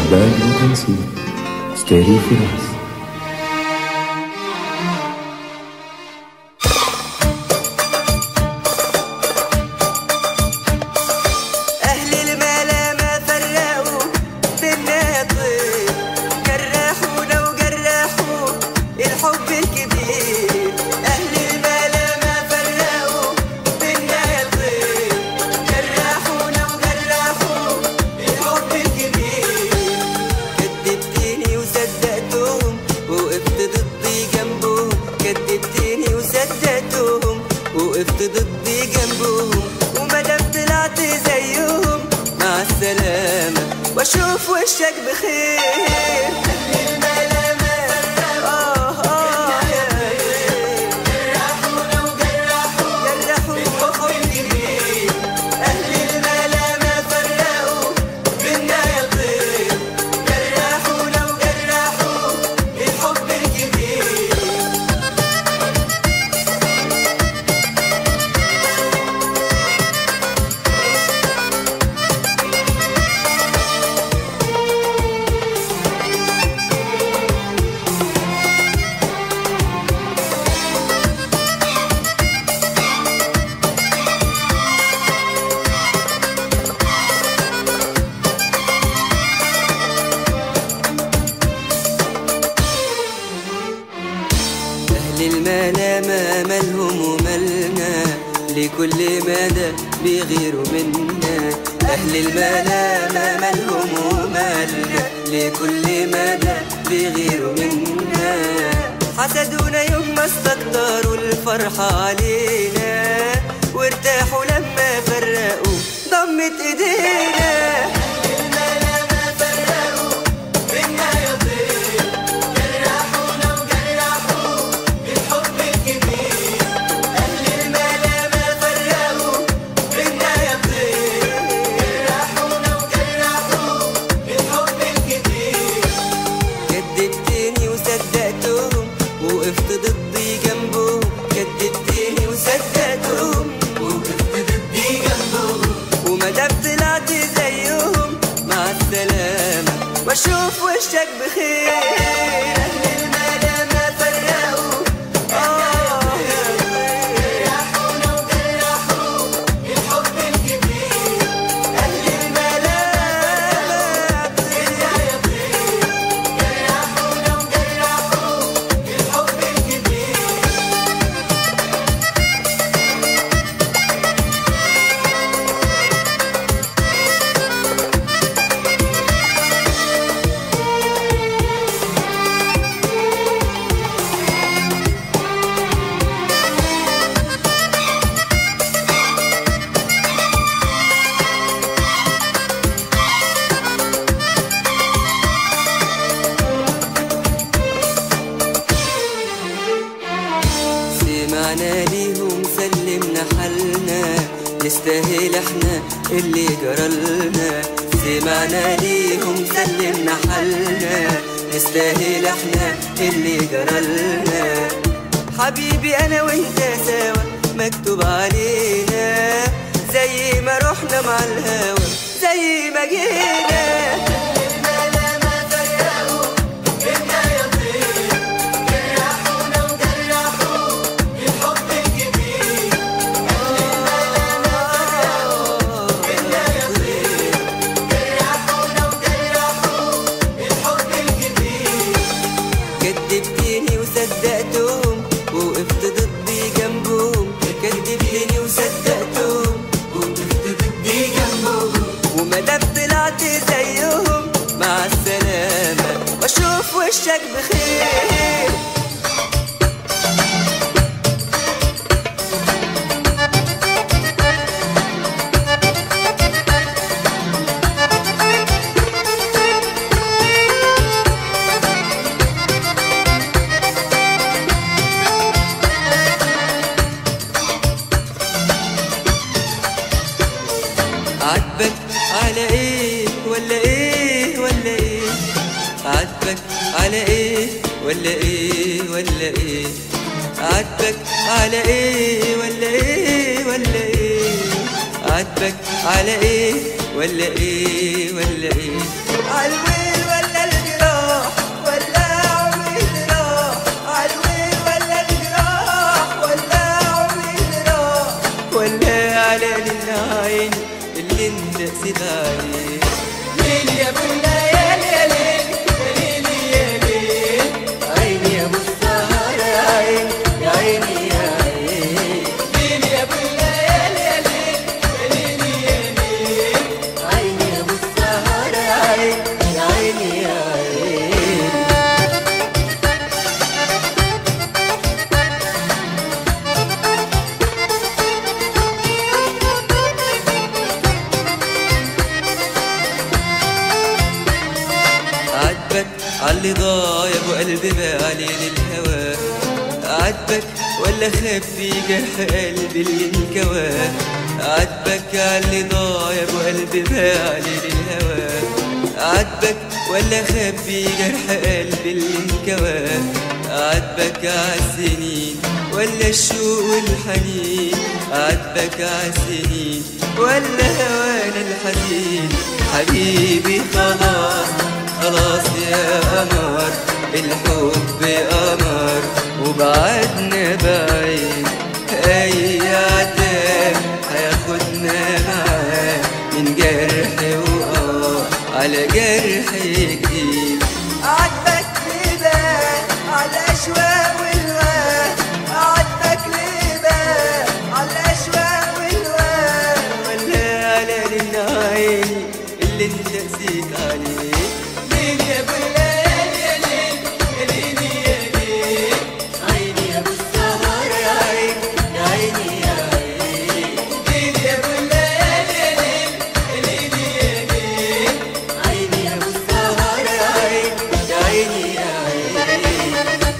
شباب وتنسيق ستيريو فراس أهل الملامة فرقوا بينا طيب جرحونا وجرحوا الحب الكبير أهل الملامة فرقوا بينا طيب جرحونا وجرحوا الحب الكبير كدبتني وصدقتهم وقفت ضدي جنبهم كدبتني وصدقتهم وقفت ضدي جنبهم ومادام طلعت زيهم مع السلامة واشوف وشك بخير آه آه يا ليل. جرحونا الحب كبير. أهل الملامة فرقوا بينا يا طير جرحونا وجرحوا الحب الكبير أهل الملامة مالهم ومالنا لكل مدى بيغيروا منا أهل الملامة مالهم ومالنا لكل مدى بيغيروا منا حسدونا يوم ما استكتروا الفرحة علينا وارتاحوا لما فرقوا ضمت ايدينا الملامة فرقوا بينا يا طير جرحونا وجرحوا الحب الكبير أهل الملامة فرقوا بينا يا طير جرحونا وجرحوا الحب الكبير كدبتني وصدقتهم وقفت ضدي جنبهم كدبتني وصدقتهم وقفت ضدي جنبهم ومادام طلعت زيهم مع السلامة واشوف وشك بخير أهل الملامة فرقوا آه يا طير. الحب الكبير أهل الملامة طير. الحب الكبير سمعنا ليهم سلمنا حالنا نستاهل احنا اللي جرالنا سمعنا ليهم سلمنا حالنا نستاهل احنا اللي جرالنا حبيبي انا وانت سوا مكتوب علينا زي ما رحنا مع الهوى زي ما جينا كدبتني وصدقتهم وقفت ضدي جنبهم كدبتني وصدقتهم وقفت ضدي جنبهم ومادام طلعت زيهم مع السلامة واشوف وشك بخير عاتبك على ايه ولا ايه ولا ايه عاتبك على ايه ولا ايه ولا ايه عاتبك على ايه ولا ايه ولا ايه عاتبك على ايه ولا ايه ولا ايه عالويل عاتبك عاللي ضايع وقلبي بالي للهوى عاتبك ولا خبي جرح قلبي اللي انكوى عاتبك عاللي ضايع وقلبي بالي للهوى عاتبك ولا خبي جرح قلبي اللي انكوى عاتبك عالسنين ولا الشوق والحنين عاتبك عالسنين ولا هوانا الحزين حبيبي خلاص خلاص يا قمر الحب قمر وبعدنا بعيد اي عتاب هياخدنا معاه من جرح وقع على جرح جديد عاتبك لبان على الاشواق والوان عاتبك لبان على الاشواق والوان ولا على النعيم اللي انت نسيت عليه ليل يا ابو الليل يا ليل يا ليل يا ليل عيني يا ابو السهر يا عين يا عيني يا عين ليل يا ابو الليل يا ليل يا ليل يا ليل عيني يا ابو السهر يا عين يا عيني يا عيني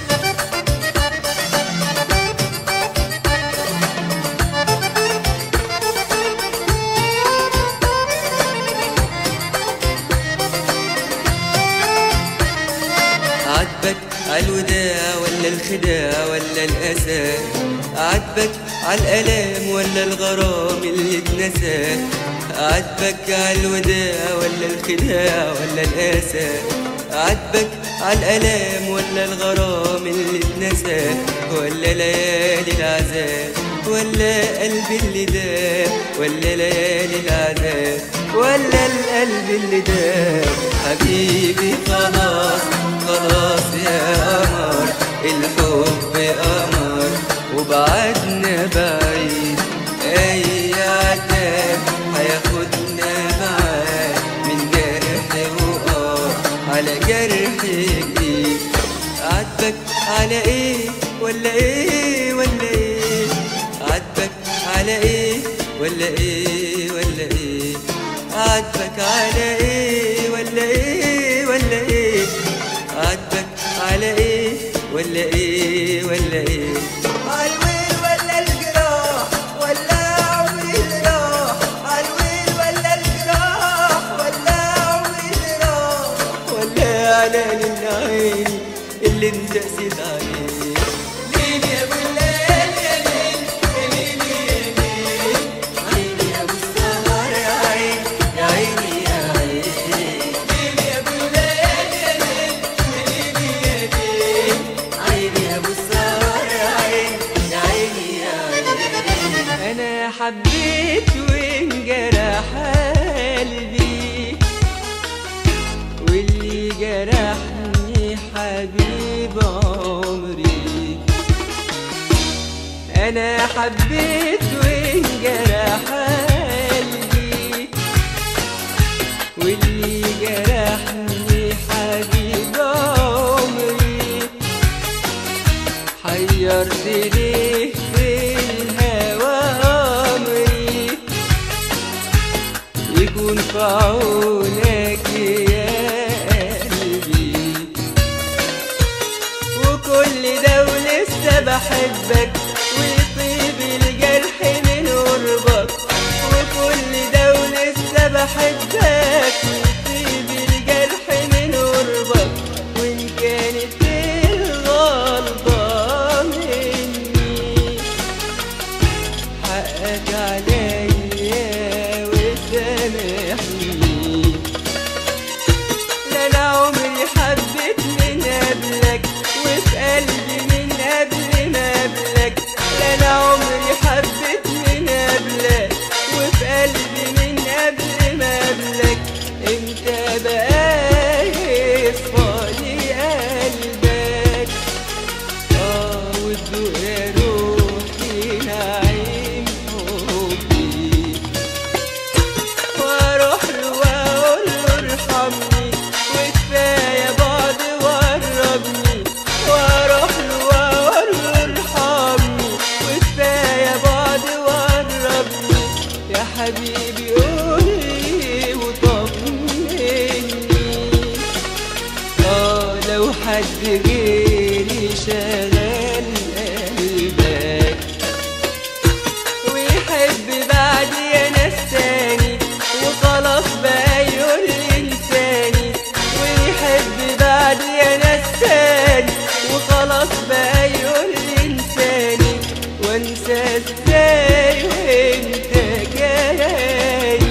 عاتبك عالوداع ولا الخداع ولا الأسى عاتبك عالألام ولا الغرام اللي اتنسى عاتبك عالوداع ولا الخداع ولا الأسى عاتبك عالألام ولا الغرام اللي اتنسى ولا ليالي العذاب ولا قلبي اللي داب ولا ليالي العذاب ولا القلب اللي داب حبيبي خلاص خلاص يا قمر الحب قمر وبعدنا بعيد اي عتاب هياخدنا معاه من جرح وقع على جرح جديد عاتبك على ايه ولا ايه ولا ايه عاتبك على ايه ولا ايه ولا ايه عاتبك على ايه ولا ايه ولا ايه عاتبك على ايه ولا ايه ولا ايه عالويل ولا الجراح ولا عمري اللي راح عالويل ولا الجراح ولا عمري اللي راح ولا على العين اللي انت قسيت عليه ليل يا ابو الليل يا ليل يا ليل يا ليل عيني يا ابو السهر يا عين يا عيني يا عين ليل يا ابو الليل يا ليل يا ليل يا ليل عيني يا ابو السهر يا عين يا عيني يا عين انا حبيت وانجرح قلبي واللي جرحني حبيب عمري انا حبيت وانجرح قلبي واللي جرحني حبيب عمري حيرت ليه في الهوى أمري يكون في عونك يا قلبي وكل ده ولسه بحبك ويطيب الجرح من قربك وكل ده ولسه بحبك ويطيب الجرح من قربك وإن كانت الغلطة مني حقك عليا وسامحني لا انا عمري حبيت من قبلك وفي قلبي من قبل ما قبلك لا انا عمري حبيت من قبلك وفي قلبي من قبل ما قبلك انت بقى يصفالي قلبك اه وتدوق يا روحي نعيم حبي واروح له واقول له ارحمني وكفايه حد غيري شغال قلبك ويحب بعدي يا ناس تاني وخلاص بقى يقول انساني ويحب بعدي يا ناس تاني وخلاص بقى يقول انساني وانسى ازاي وانت جاي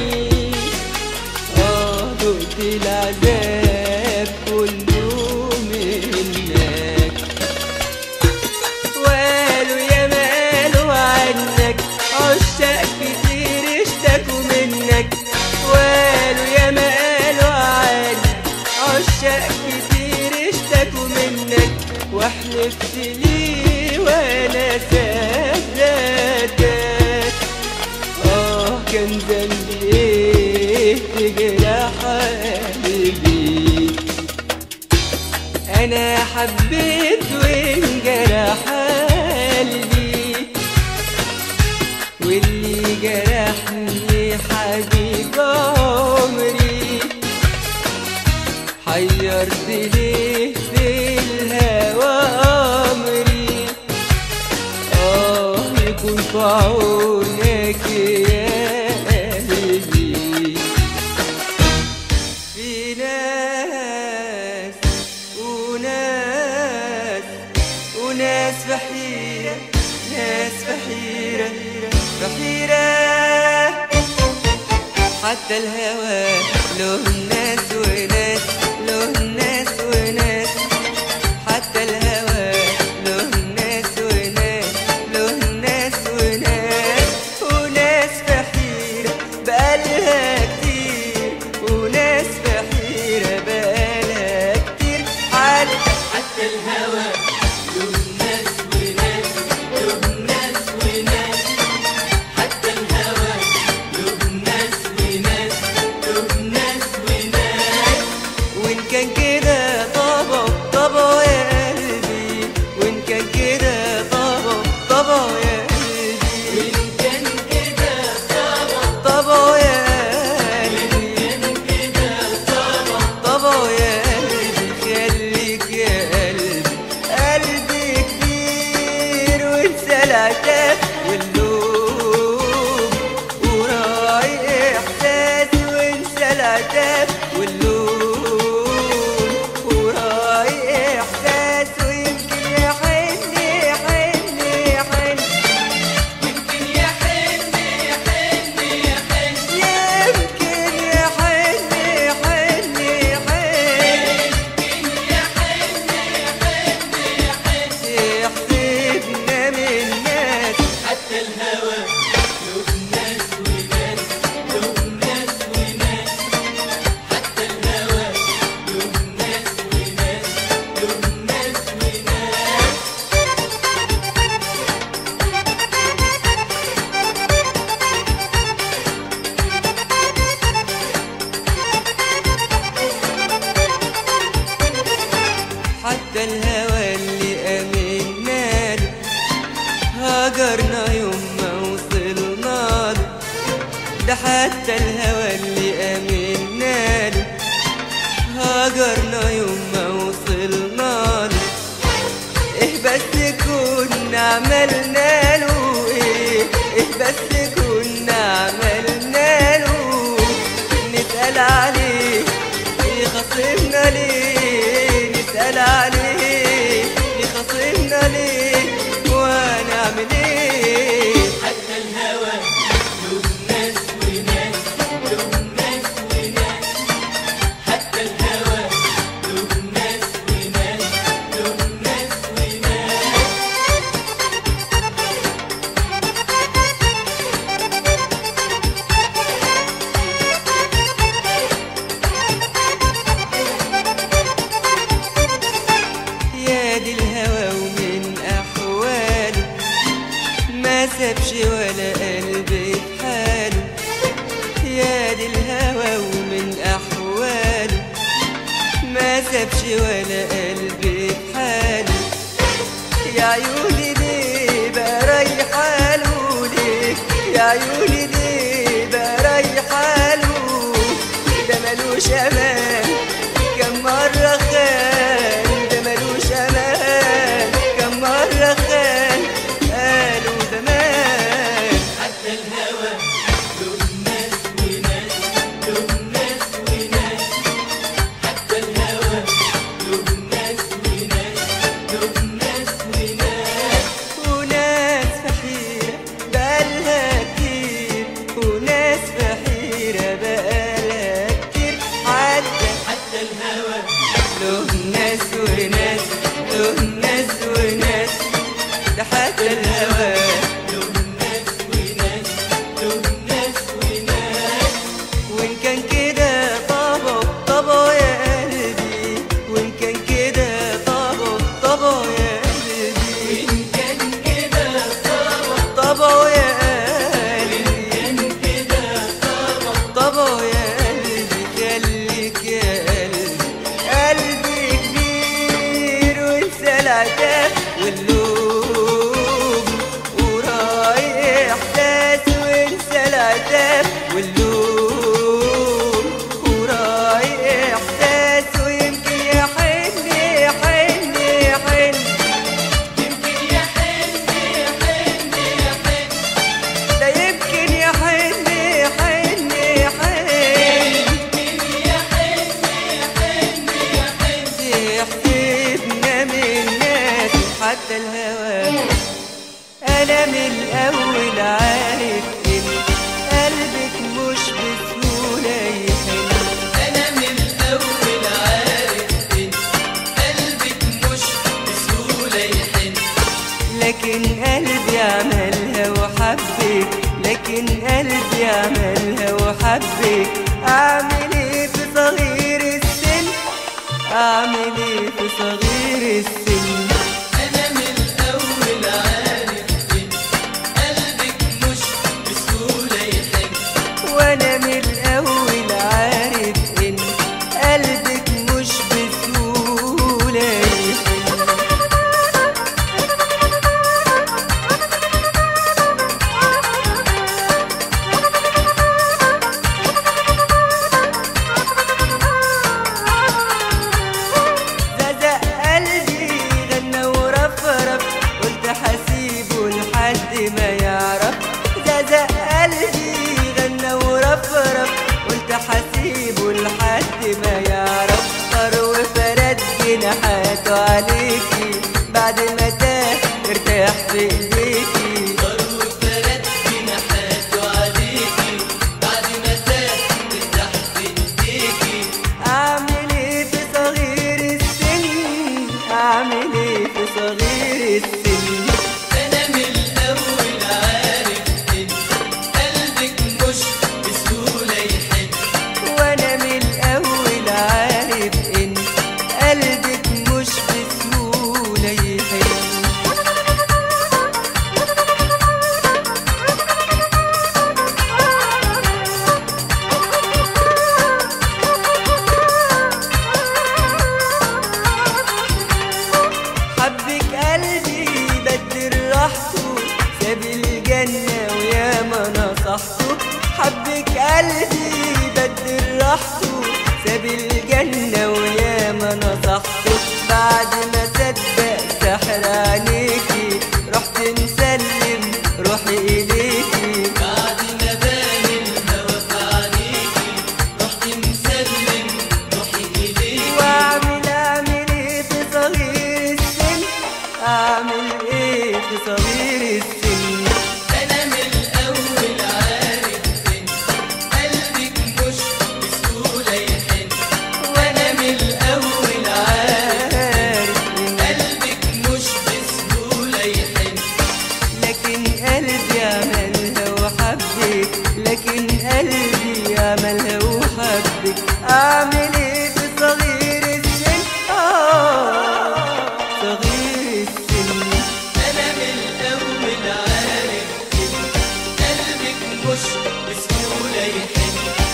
اه دقت العذاب كله منك وقالوا يا مالوا عنك عشاق كتير اشتكوا منك وقالوا يا مالوا عنك عشاق كتير اشتكوا منك واحلفت ليه وانا صدقتك اه كان ذنبي ايه تجرح قلبي انا حبيت وانجرح قلبي واللي جرحني حبيب عمري حيرت ليه في الهوى امري اه يكون في عونك يا قلبي في ناس وناس وناس بحيرة ناس بحيرة بحيرة حتى الهوى له ناس وناس له ناس وناس حتى الهوى له ناس وناس له ناس وناس وناس بحيرة بقالها كتير وناس بحيرة بقالها كتير حتى حتى الهوى له ناس وناس له ناس وناس حتى الهوى له ناس وناس له ناس وناس وإن كان كده طبع طبع يا قلبي وإن كان كده طبع طبع يا قلبي وإن كان كده طبع طبع يا قلبي كان كده طبع طبع يا قلبي خليك يا قلبي قلبي كبير وانسى العتاب واللوم وراعي احساسي وانسى العتاب واللوم وراعي احساسي ويمكن يحن يحن يحن يمكن يحن يحن يحن يمكن يحن يحن يحن يمكن يحن يحن يحن يحسبنا من ناس حتى الهوى له ناس وناس له ناس وناس حتى الهوى له ناس وناس له ناس وناس حتى الهوى اللي أمنا له هاجرنا يوم ما وصلنا له ده حتى الهوى اللي أمنا له هاجرنا يوم ما وصلنا له ايه بس كنا عملنا له ايه ايه بس كنا عملنا له نسأل عليه يخصمنا ليه نسأل عليه يخصمنا ليه ونعمل ايه حتى الهوى له ناس وناس له ناس وناس حتى الهوى له ناس وناس له ناس وناس يا دي الهوى ومن أحواله ما سابش ولا قلبي في حاله يا دي الهوى ومن أحواله ما سابش ولا قلبي في حاله يا عيوني ليه بقى رايحة له ليه يا عيوني ليه بقى رايحة له ده ملوش أمان كم مرة خان ده له ناس وناس له ناس وناس ده حتى الهوى له ناس وناس له ناس وناس وإن كان كده طبعه طبعه يا قلبي وإن كان كده طبعه طبعه يا قلبي وإن كان كده طبع طبعه يا قلبي كان كده طبع طبعه يا قلبي خليك يا قلبي قلبي كبير وانسى العتاب واللوم وراي احساس وانسى العتاب واللوم وراي احساس ويمكن يحن يحن يحن يمكن يحن يحن يحن ده يمكن يحن يحن يحن يمكن يحن يحن يحن يحسبنا من ناس حتى الهوى انا من الاول عارف ان قلبك مش بسهوله يحن أنا من الأول عارف إن قلبك مش بسهولة يحن لكن قلبي عملها وحبك لكن قلبي عملها وحبك اعمل ايه في صغير السن اعمل ايه في صغير السن أنا من الأول عارف إن قلبك مش بسهولة يحن وانا من الاول عارف ان قلبك مش بسهوله يحن ززق قلبي غنى ورفرف قلت حسيبه لحد ما يعرف ززق قلبي غنى ورفرف قلت حسيبه لحد ما يعرف طار وفرد جناحاته عليكي بعد ما تاه ارتاح في ايديكي ضرب فرد جناحاته عليكي بعد ما تاه تفتح في ايديكي اعمل ايه في صغير السن اعمل ايه في صغير السن أنا من الأول عارف إن قلبك مش بسهولة يحن وانا من الاول عارف ان قلبك مش بسهوله يحن حبك قلبي بدل راحته ساب الجنة ويا ما نصحته حبك قلبي بدل راحته ساب الجنة ويا ما نصحته بعد ما صدق سحر عينيكي رحت مسلم روحي إليكي بعد ما بان الهوى في عينيكي رحت مسلم روحي إليكي واعمل اعمل ايه في صغير السن اعمل ايه في صغير السن أنا من الأول عارف إن قلبك مش بسهولة يحن وأنا من الأول عارف عارف إن قلبك مش بسهولة يحن لكن قلبي عملها وحبك لكن قلبي عملها وحبك اعمل ايه في صغير السن آه صغير السن أنا من الأول عارف إن قلبك مش بسهولة يحن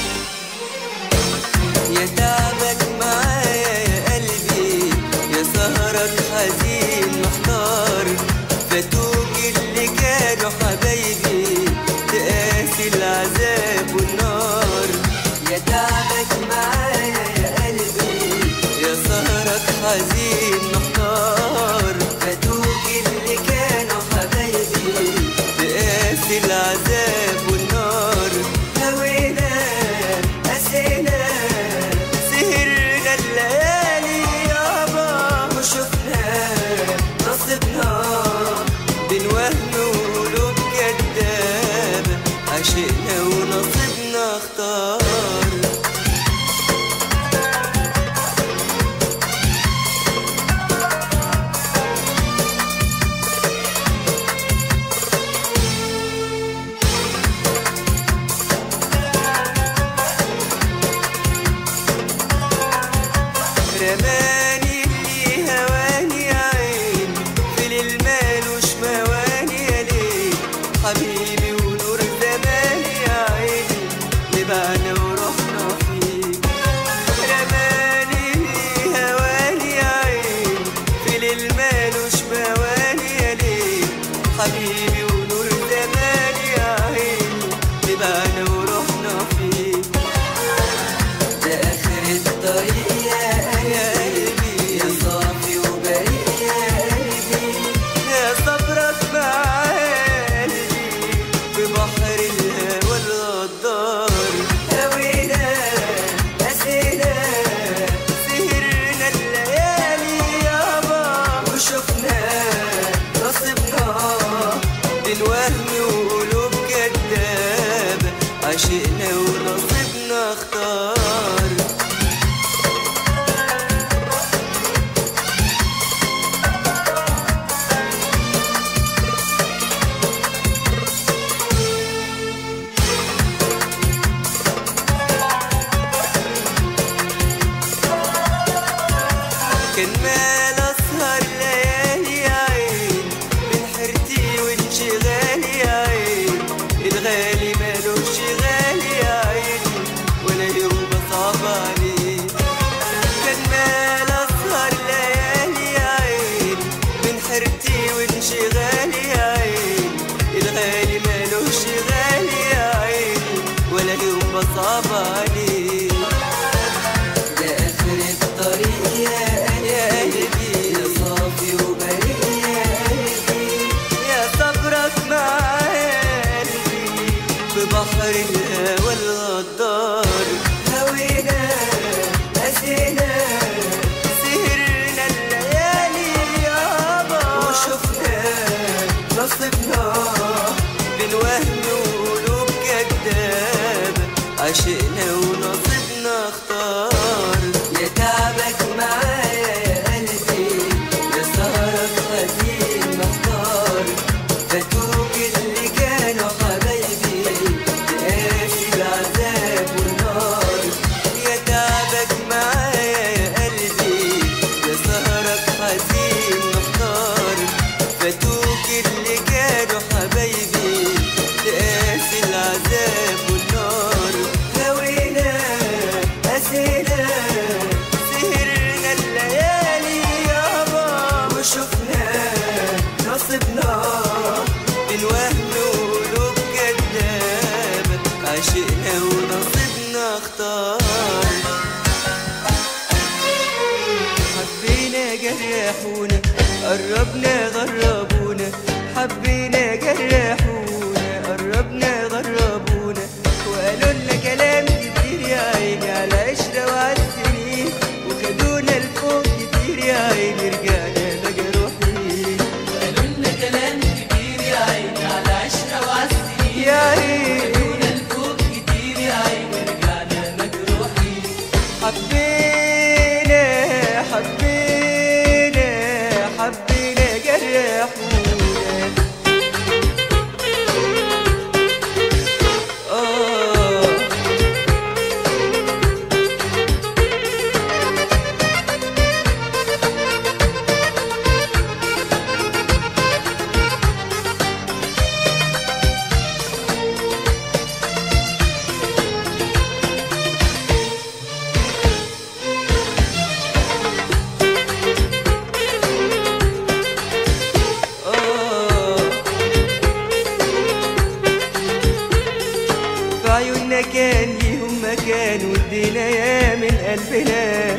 يا تعبك معايا يا قلبي يا سهرك حزين محتار فاتوك اللي كانوا حبايبي تقاسي العذاب والنار يا تعبك معايا يا قلبي يا سهرك حزين محتار فاتوك اللي كانوا حبايبي تقاسي العذاب والنار هوينا قسينا سهرنا الليالي يابا وشفنا نصيبنا بين وهم وقلوب كدابة عشقنا ونصيبنا اختار كان مال اسهر ليالي يا عين من حيرتي وانشغالي يا عين الغالي مالوش غالي يا عين ولا يوم بصعب عليه كان مال اسهر ليالي يا عين من حيرتي وانشغالي يا عين الغالي مالوش غالي يا عين ولا يوم بصعب عليه يا آخر الطريق يا قلبي يا صافي وبريء يا قلبي يا صبرك معايا قلبي في بحر الهوى الغدار هوينا قسينا سهرنا الليالي يابا وشفنا نصيبنا بين وهم وقلوب كدابة عشقنا ونصيبنا اختار يا تعبك معايا يا قلبي يا سهرك حزين محتار فاتوك اللي كانوا حبايبي تقاسي العذاب والنار يا تعبك معايا يا قلبي يا سهرك حزين مختار فاتوك اللي كانوا حبايبي تقاسي العذاب والنار هوينا قسينا سهرنا الليالي يابا وشفنا نصيبنا بين وهم وقلوب كدابة عشقنا ونصيبنا اختار حبينا جرحونا قربنا غربونا حبينا جرحونا قربنا غربونا وقالوا لنا كلام كتير يا عيني على عشرة وعلى السنين وخدونا لفوق كتير يا عيني رجعنا مجروحين قالوا لنا كلام كتير يا عيني على عشرة وعالسنين يا عيني قالوا الفوق كتير يا عيني رجعنا مجروحين حبينا حبينا حبينا جرحونا آه آه في عيوننا كان ليهم مكان ودينا يا من قلبنا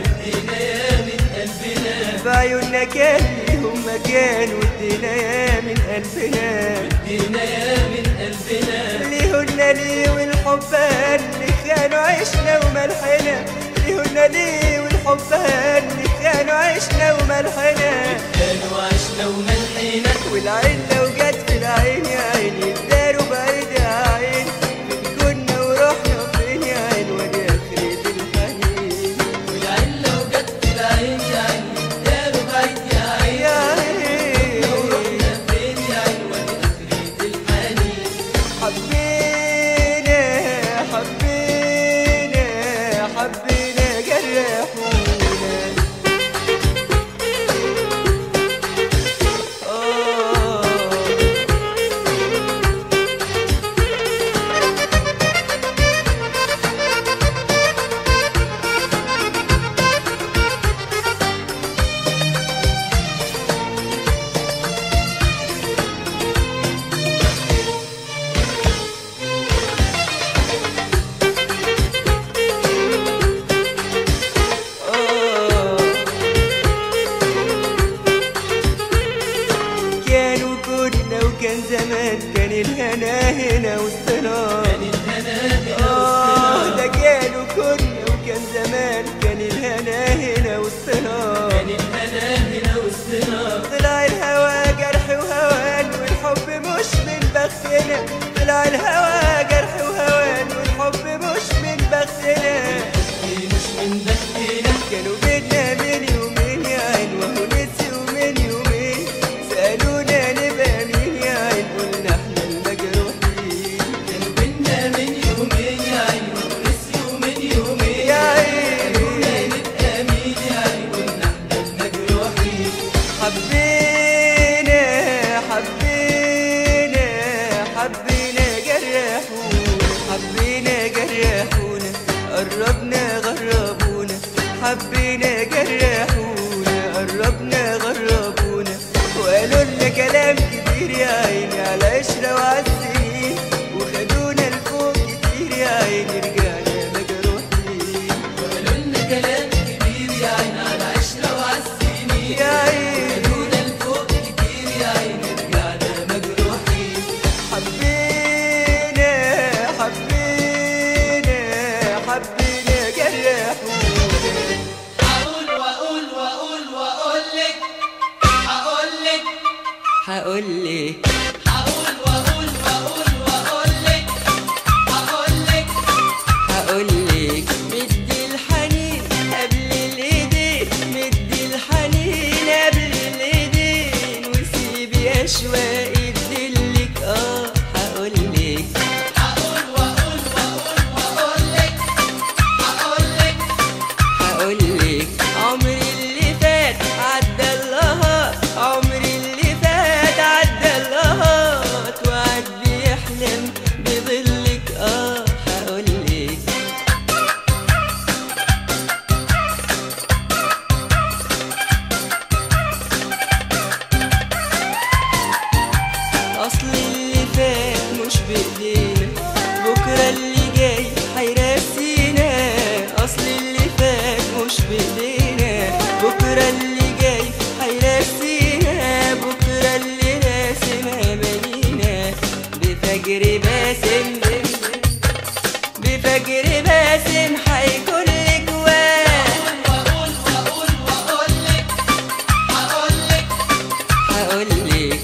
في عيوننا كان ليهم مكان ودينا يا من قلبنا دينا يا من قلبنا ليهن ليه والحب اللي كانوا عشنا وملحنا ليهن ليه والحب اللي كانوا عشنا وملحنا كانوا عشنا وملحنا والعين لو جت في العين يا عيني الدار بعيد يا عين من كنا ورحنا فين يا عين ودي اخرة الحنين والعين لو جت في العين يا عيني داروا بعيد يا عين يا عين رحنا فين يا عين ودي آخرة الحنين حبينا حبينا حبينا جرحونا آه حبينا حبينا حبينا جرحونا حبينا جرحونا قربنا غربونا حبينا جرحونا قربنا غربونا وقالوا لنا كلام كتير يا عيني على عشرة وعالسنين وخدونا لفوق كتير يا عيني رجعنا مجروحين قالوا لنا كلام كبير يا عين على عشرة وعالسنين يا عيني خدونا لفوق كتير يا عين رجعنا مجروحين حبينا حبينا حبينا جرحونا هقول واقول واقول واقول لك هقول لك هقولك هقول واقول واقول واقول لك هقول لك هقولك مدي الحنين قبل الايدين مدي الحنين قبل الايدين وسيبي اشواقي تدلك اه هقولك هقول واقول واقول واقول لك هقول لك هقولك عمري اللي فات عدى النهار عمري اللي فات عدى النهار وعد بيحلم بظلك اه هقولك اصل اللي فات مش بايدينا بكره اللي جاي هيراسينا اصل اللي فات مش بايدينا بكره اللي جاي هيراسينا بكره اللي راسم امانينا بفجر باسم بفجر باسم هيكون لك واد واقول واقول واقول لك هقول لك هقولك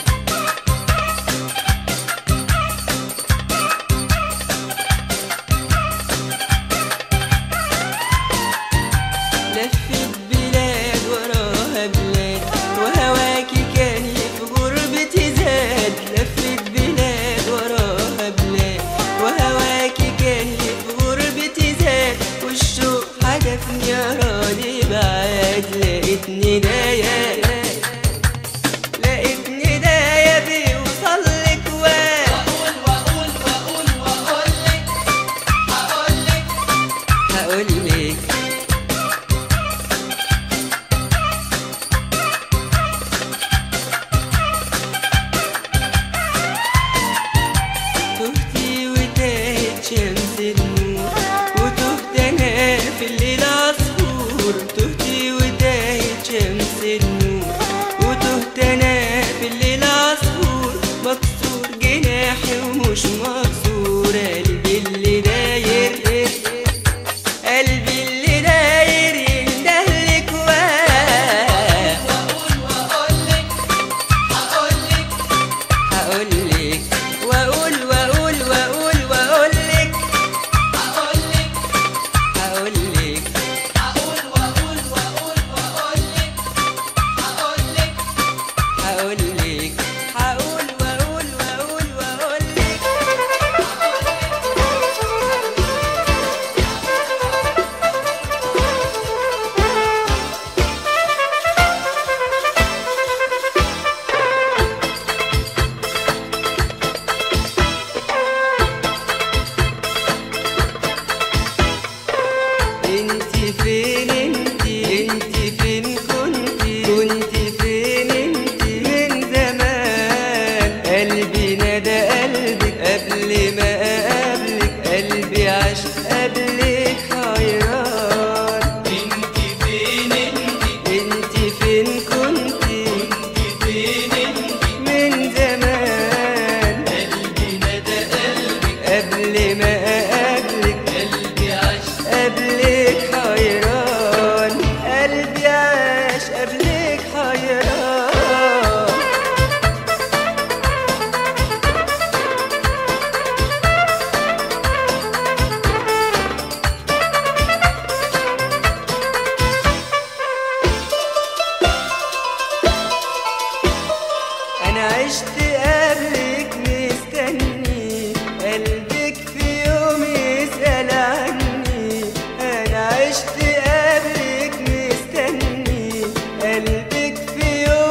لفت بلاد وراها بلاد وهواكي كان في غربتي زاد لفت بلاد وراها بلاد وهواكي كان في غربتي زاد والشوق حدفني راضي بعاد لقيتني دايا لقيتني دايا بيوصل لك واد واقول واقول واقول واقول لك هقول لك هقولك تهتي وتاهت شمس النور وتهت انا في الليل عصفور تهتي وتاهت شمس النور وتهت انا في الليل عصفور مكسور جناحي ومش مكسور قلبي اللي داير قلبي اللي داير يندهلك واه واقول واقول لك هقول لك هقولك واقول واقول واقول واقولك هقول لك هقولك هقول واقول واقول واقول لك هقول لك هقولك هقول واقول واقول واقولك انتي فين انتي انتي فين كنتي كنتي فين انتي من زمان قلبي نادى قلبك قبل ما اقابلك قلبي عاش قبلك حيران انت فين انت انتي فين كنتي انت فين انت من زمان قلبي ندى قلبك قبل ما اقابلك قلبي عاش قبلك حيران قلبي عاش قبلك حيران انا عشت قبلك مستني قلبك في يوم يسأل عني انا عشت قبلك مستني قلبك في يوم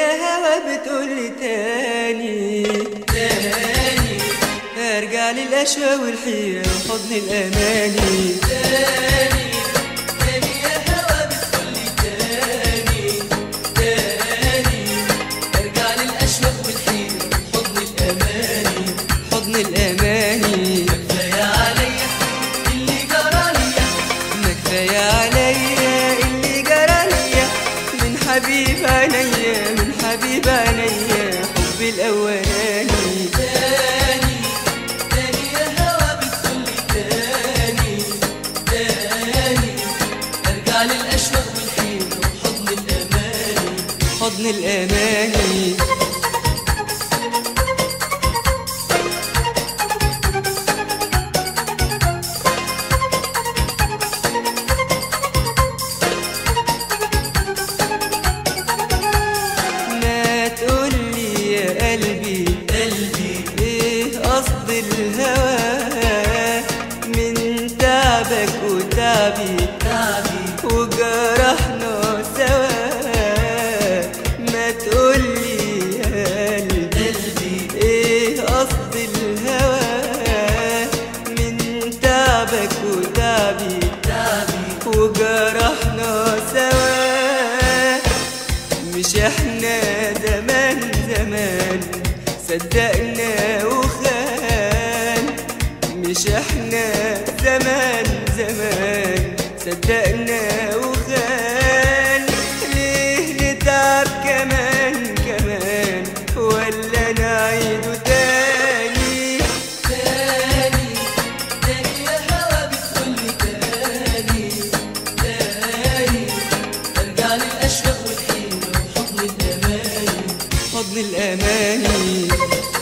يا هوا بتقولي تاني تاني ارجع للاشواق والحيرة وحضن الاماني تاني تاني يا هوا بتقولي تاني تاني ارجع للأشواق والحيرة حضن الأماني حضن الاماني كفاية عليا اللي جراليا ما كفاية عليا اللي جرى ليا من حبيب عينيا من حبيب عينيا حبي الاولاني تاني تاني يا هوا بتقولي تاني تاني ارجع للأشواق والحيرة وحضن الأماني حضن الاماني ما تقولي يا قلبي قلبي ايه قصد الهوى من تعبك وتعبي تعبي وجرحنا سوا ما تقولي يا قلبي قلبي ايه قصد الهوى من تعبك وتعبي تعبي وجرحنا سوا مش احنا زمان زمان صدقنا وخان مش احنا زمان زمان صدقنا وخان ليه نتعب كمان كمان ولا نعيده تاني تاني تاني يا هوا بتقولي تاني تاني ارجع للأشواق والحيرة وحضن الأماني حضن الاماني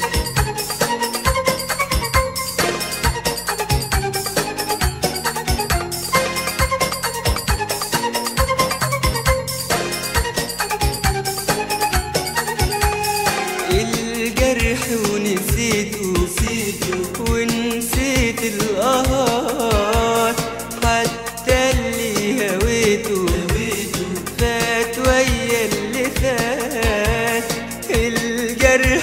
الجرح ونسيته نسيته ونسيت القهار حتى اللي هويته هويته فات ويا اللي فات الجرح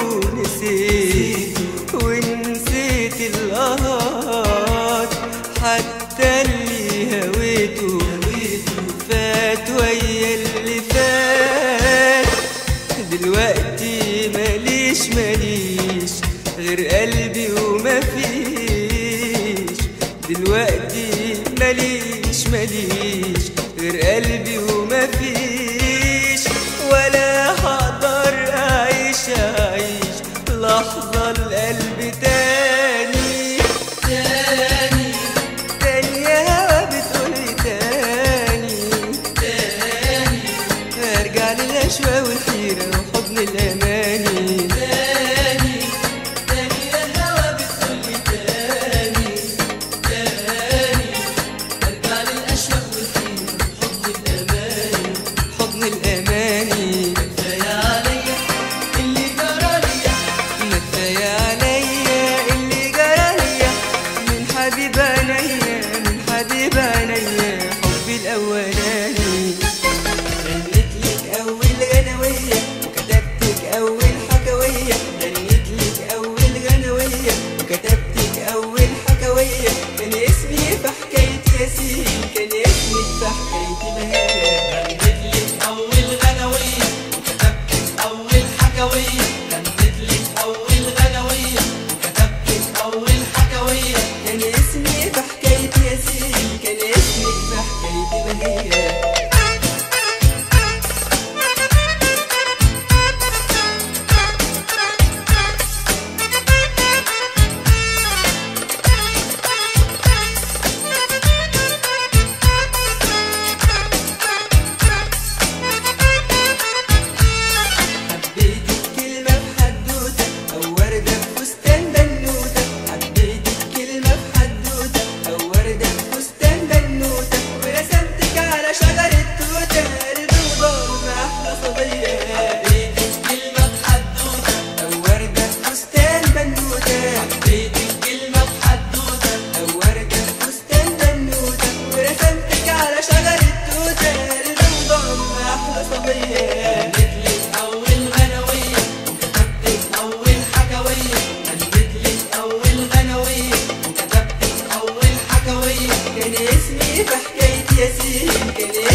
ونسيت ونسيت القهار حتى اللي هويته هويته فات ويا اللي فات دلوقتي ماليش ماليش غير قلبي وما فيش دلوقتي ماليش ماليش غير قلبي وما فيش ولا هقدر اعيش اعيش لحظة القلب تاني تاني تاني يا هوا بتقولي تاني تاني ارجع للاشواق والحيرة وحضن الاماني تاني تاني يا هوا بتقولي تاني تاني ارجع للأشواق والحيرة وحضن الأماني حضن الاماني كفاية عليا اللي جراليا ما كفاية عليا اللي جرى ليا من حبيب عينيا من حبيب عينيا حبي الاولاني غنيت لك اول غنوية وكتبت لك اول حكوية غنيت لك اول غنوية وكتبت لك اول حكوية كان اسمي في حكاية ياسين كان اسمي في حكاية بهاء غنيت لك أول غنوية وكتبت لك أول حكوية غنيت لك أول غنوية وكتبت لك أول حكوية كان اسمي في حكاية ياسين كان اسمي في حكاية بهية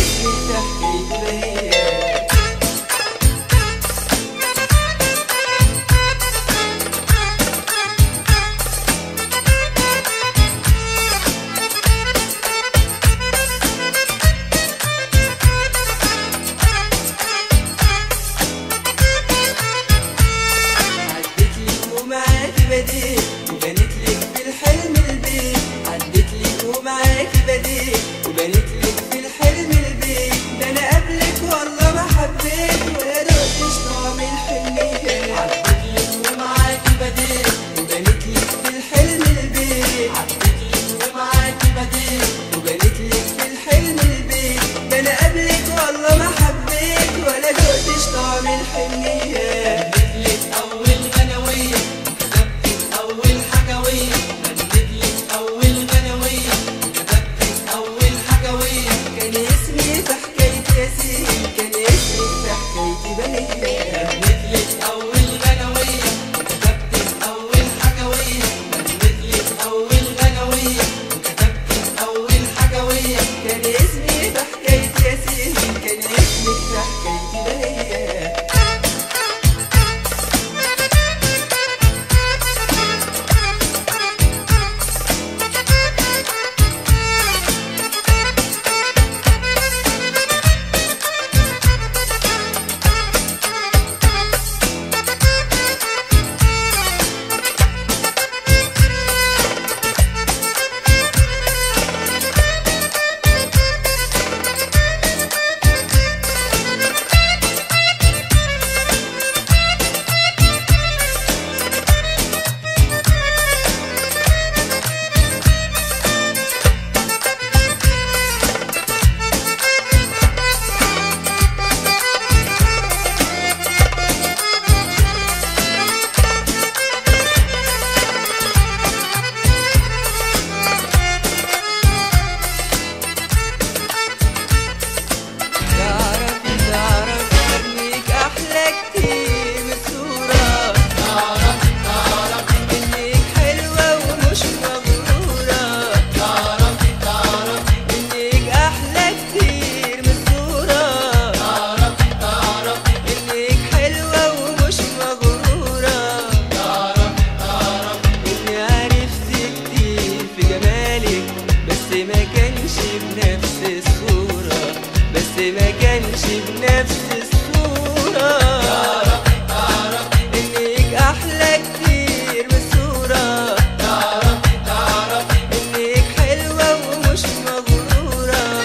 اسمك في حكايتي بهية عدت لك ومعاكي بديت وبنت لك في الحلم البيت عدت لك ومعاكي بديت وبنت لك في الحلم البيت ده انا قبلك والله ما حبيت ولا دقتش طعم الحنية عدت لك ومعاكي بديت وبنت لك في الحلم البيت عدت لك ومعاكي بديت وبنت لك في الحلم البيت ده انا قبلك والله ما حبيت ولا دقتش طعم الحنية لك أول غنوية كتبت أول حكوية غنيت لك أول غنوية كتبت أول حكوية كان اسمي في حكايتي ياسين كان اسمي في حكايتي بهية غنيت لك أول غنوية كتبت أول حكوية غنيت لك أول غنوية كتبت أول حكوية كان اسمي في حكايتي ياسين كان اسمي في حكايتي بهية تعرفي تعرفي انك احلى كتير من الصورة تعرفي تعرفي انك حلوة ومش مغرورة تعرفي تعرفي انك احلى كتير من الصورة تعرفي تعرفي انك حلوة ومش مغرورة تعرفي تعرفي اني عرفت كتير في جمالك بس ما كانش بنفس الصورة بس ما كانش بنفس الصورة تعرفي تعرفي انك احلى كتير من الصورة تعرفي تعرفي انك حلوة ومش مغرورة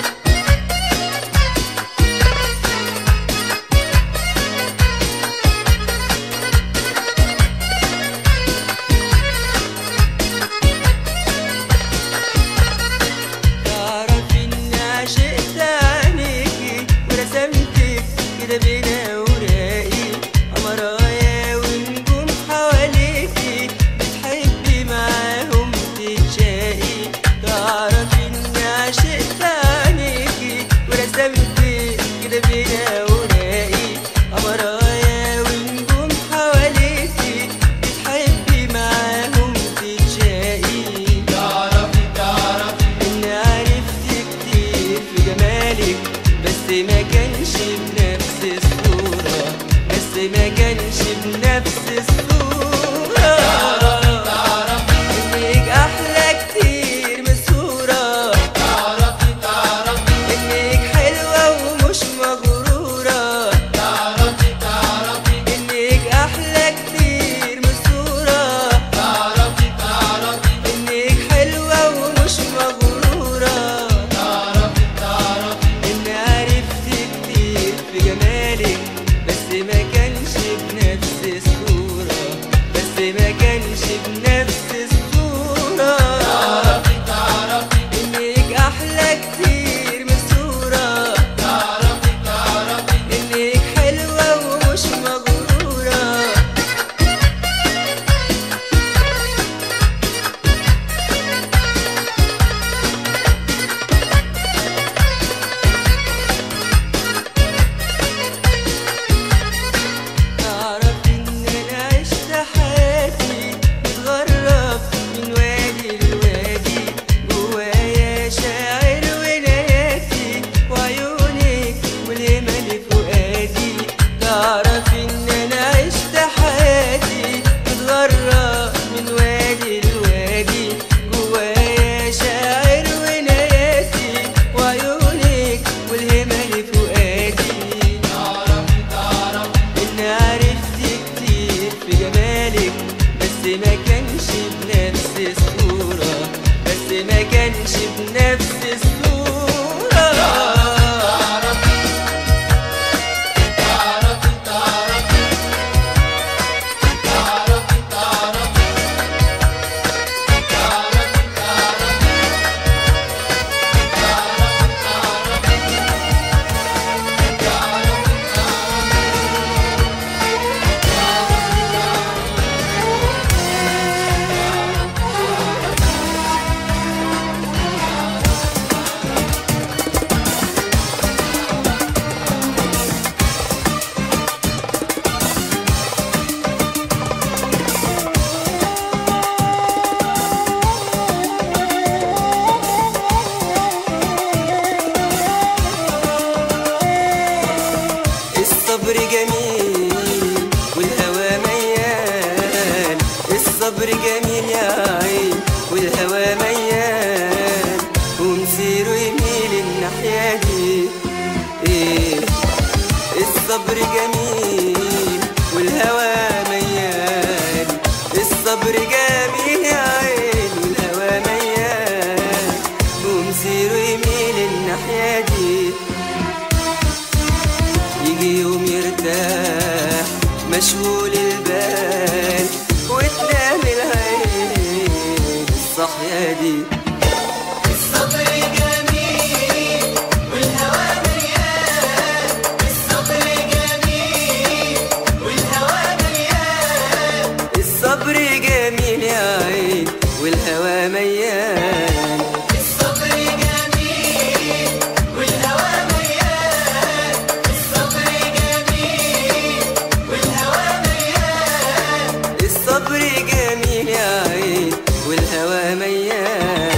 تعرفي اني عشقت عينيكي ورسمتك كده بين اوراقي قمرايا ونجوم حواليكي بتحبي معاهم تتشاقي تعرفي اني عشقت عينيكي ورسمتك كده بين اوراقي قمرايا ونجوم حواليكي بتحبي معاهم تتشاقي تعرفي تعرفي إني عرفت كتير في جمالك بس ما كانش بنفس الصورة بس ما كانش بنفس الصورة تعرفي إنك أحلى كتير من الصورة تعرفي تعرفي إنك حلوة ومش مغرورة تعرفي تعرفي إنك أحلى كتير من الصورة تعرفي تعرفي إنك حلوة ومش مغرورة تعرفي تعرفي إني عرفت كتير في جمالك بس ما كانش بنفس الصورة بس ما كانش الصبر جميل والهوى ميال الصبر جميل يا عين والهوى ميال ومسيره يميل الناحية دي ايه الصبر جميل والهوى ميال الصبر جميل يا عين والهوى ميال ومسيره يميل الناحية دي يجي يوم يرتاح مشغول البال وتنام العين الصحية دي الصبر جميل والهوى مليان الصبر جميل والهوى مليان الصبر جميل يا عين والهوى ميال الصبر جميل والهوى مليان الصبر جميل والهوى مليان الصبر جميل يا عين والهوى ميال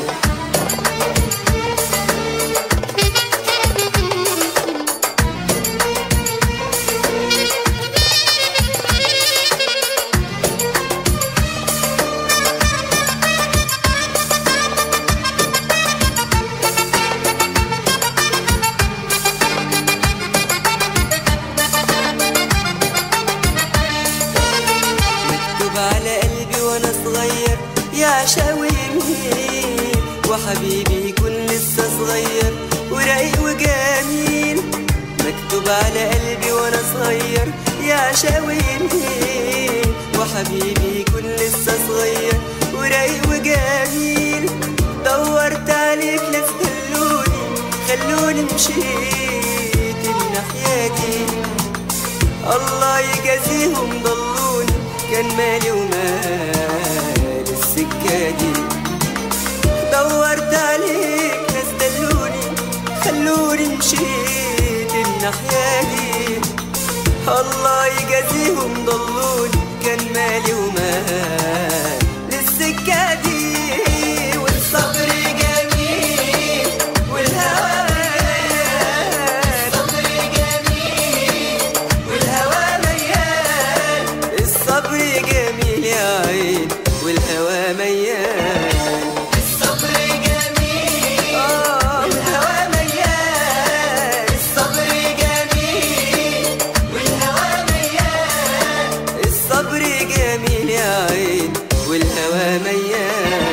مكتوب على قلبي وانا صغير يا عشاوي يمين وحبيبي يكون لسه صغير ورايق وجميل مكتوب على قلبي وانا صغير يا عشاوي يمين وحبيبي يكون لسه صغير ورايق وجميل دورت عليك ناس دلوني خلوني مشيت الناحية دي الله يجازيهم ضلوني كان مالي ومال السكة دي دورت عليك ناس دلوني خلوني مشيت الناحية دي الله يجازيهم ضلوني كان مالي ومال للسكة دي والصبر جميل والهوى ميال الصبر جميل والهوى مليان الصبر جميل يا عين والهوى ميال الصبر جميل آه والهوى مليان الصبر جميل والهوى مليان الصبر جميل يا عين والهوى ميال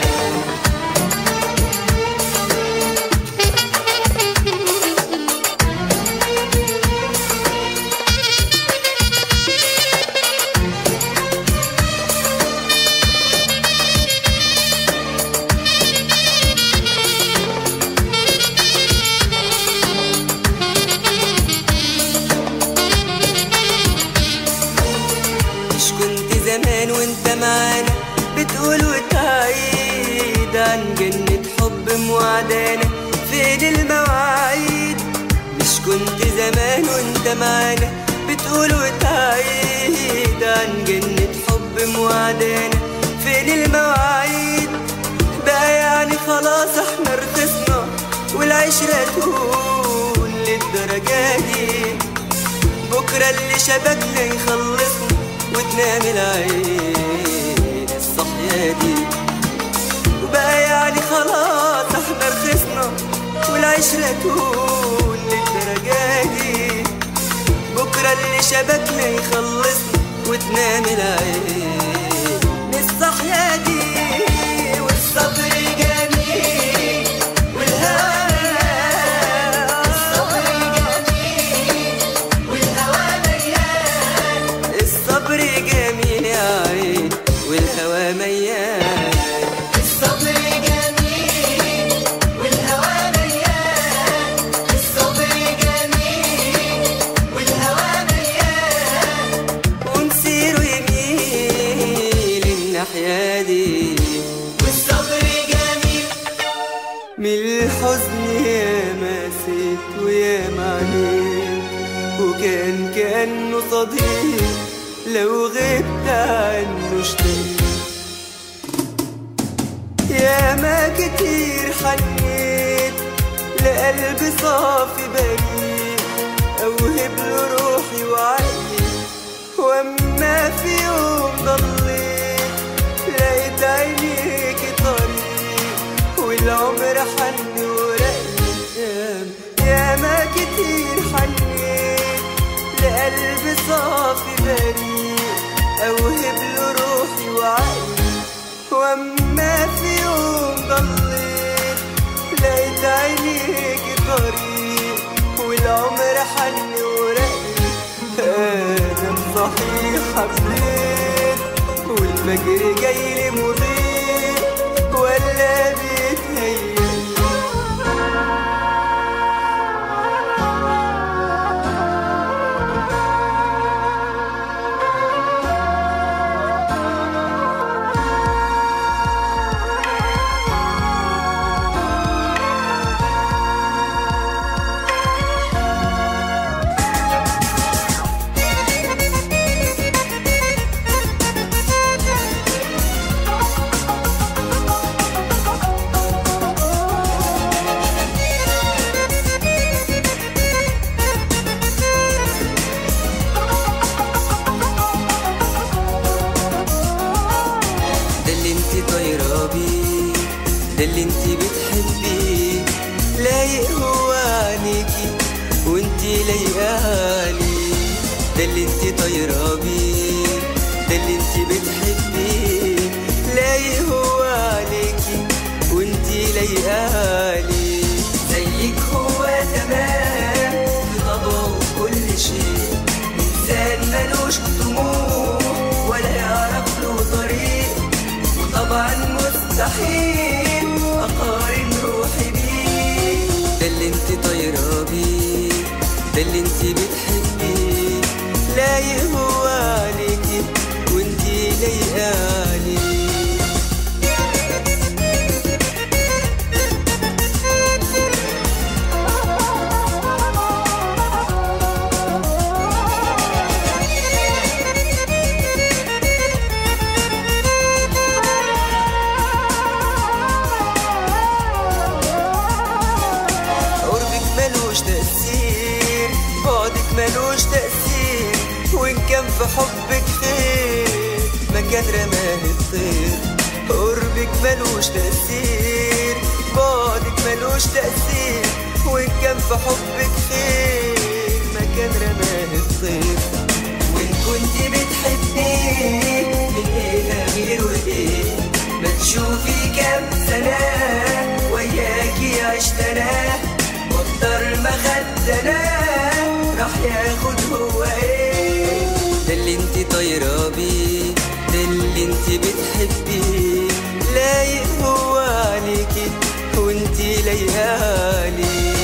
مش كنت زمان وانت معانا بتقول وتعيد عن جنة حب موعدانا فين المواعيد مش كنت زمان وانت معانا بتقول وتعيد عن جنة حب موعدانا فين المواعيد بقى يعني خلاص احنا رخصنا والعشرة طول للدرجة دي بكرة اللي شبكنا يخلصنا وتنام العين الصحية دي وبقى يعني خلاص احنا رخصنا والعشرة طول للدرجة دي بكرة اللي شبكنا يخلصنا وتنام العين الصحية دي والصبر جميل والهوى الصبر جميل والهوى مليان الصبر جميل يا عين والهوى ميال الصبر جميل والهوى مليان الصبر جميل والهوى مليان ومسيره يميل الناحية دي والصبر جميل من الحزن يا ماسك ويا معانيت وكان كأنه صديق لو غبت عنه اشتاق يا ما كتير حنيت لقلب صافي بريء اوهب له روحي حن ورقي انا صحيح حبيت والفجر جاي لي مضيء ولا بيتهيأ ده اللي انت طايره بيه ده اللي انت بتحبيه لايق هو عينيكي وانت لايقالي ده اللي انت طايره بيه ده اللي انت بتحبيه لايق هو عليكي وانت لايقالي زيك هو تمام في طبعه كل شيء انسان ملوش طموح ولا يعرف له طريق وطبعا مستحيل اقارن روحي بيه ده اللي انت طايره بيه ده اللي انت بتحبيه لايق هو عليكي وانت لايقالي قربك ملوش تأثير بعدك ملوش تأثير وإن كان في حبك خير مكان رماه الطير قربك ملوش تأثير بعدك ملوش تأثير وإن كان في حبك خير مكان رماه الطير وإن كنت بتحبيه من إيه غير وإيه ما تشوفي كام سنة وياكي عشت أنا واكتر ما خدت أنا راح ياخد هو إيه ده اللي انت طايرة بيه ده اللي انت بتحبيه لايق هو عليكي وانت لايقالي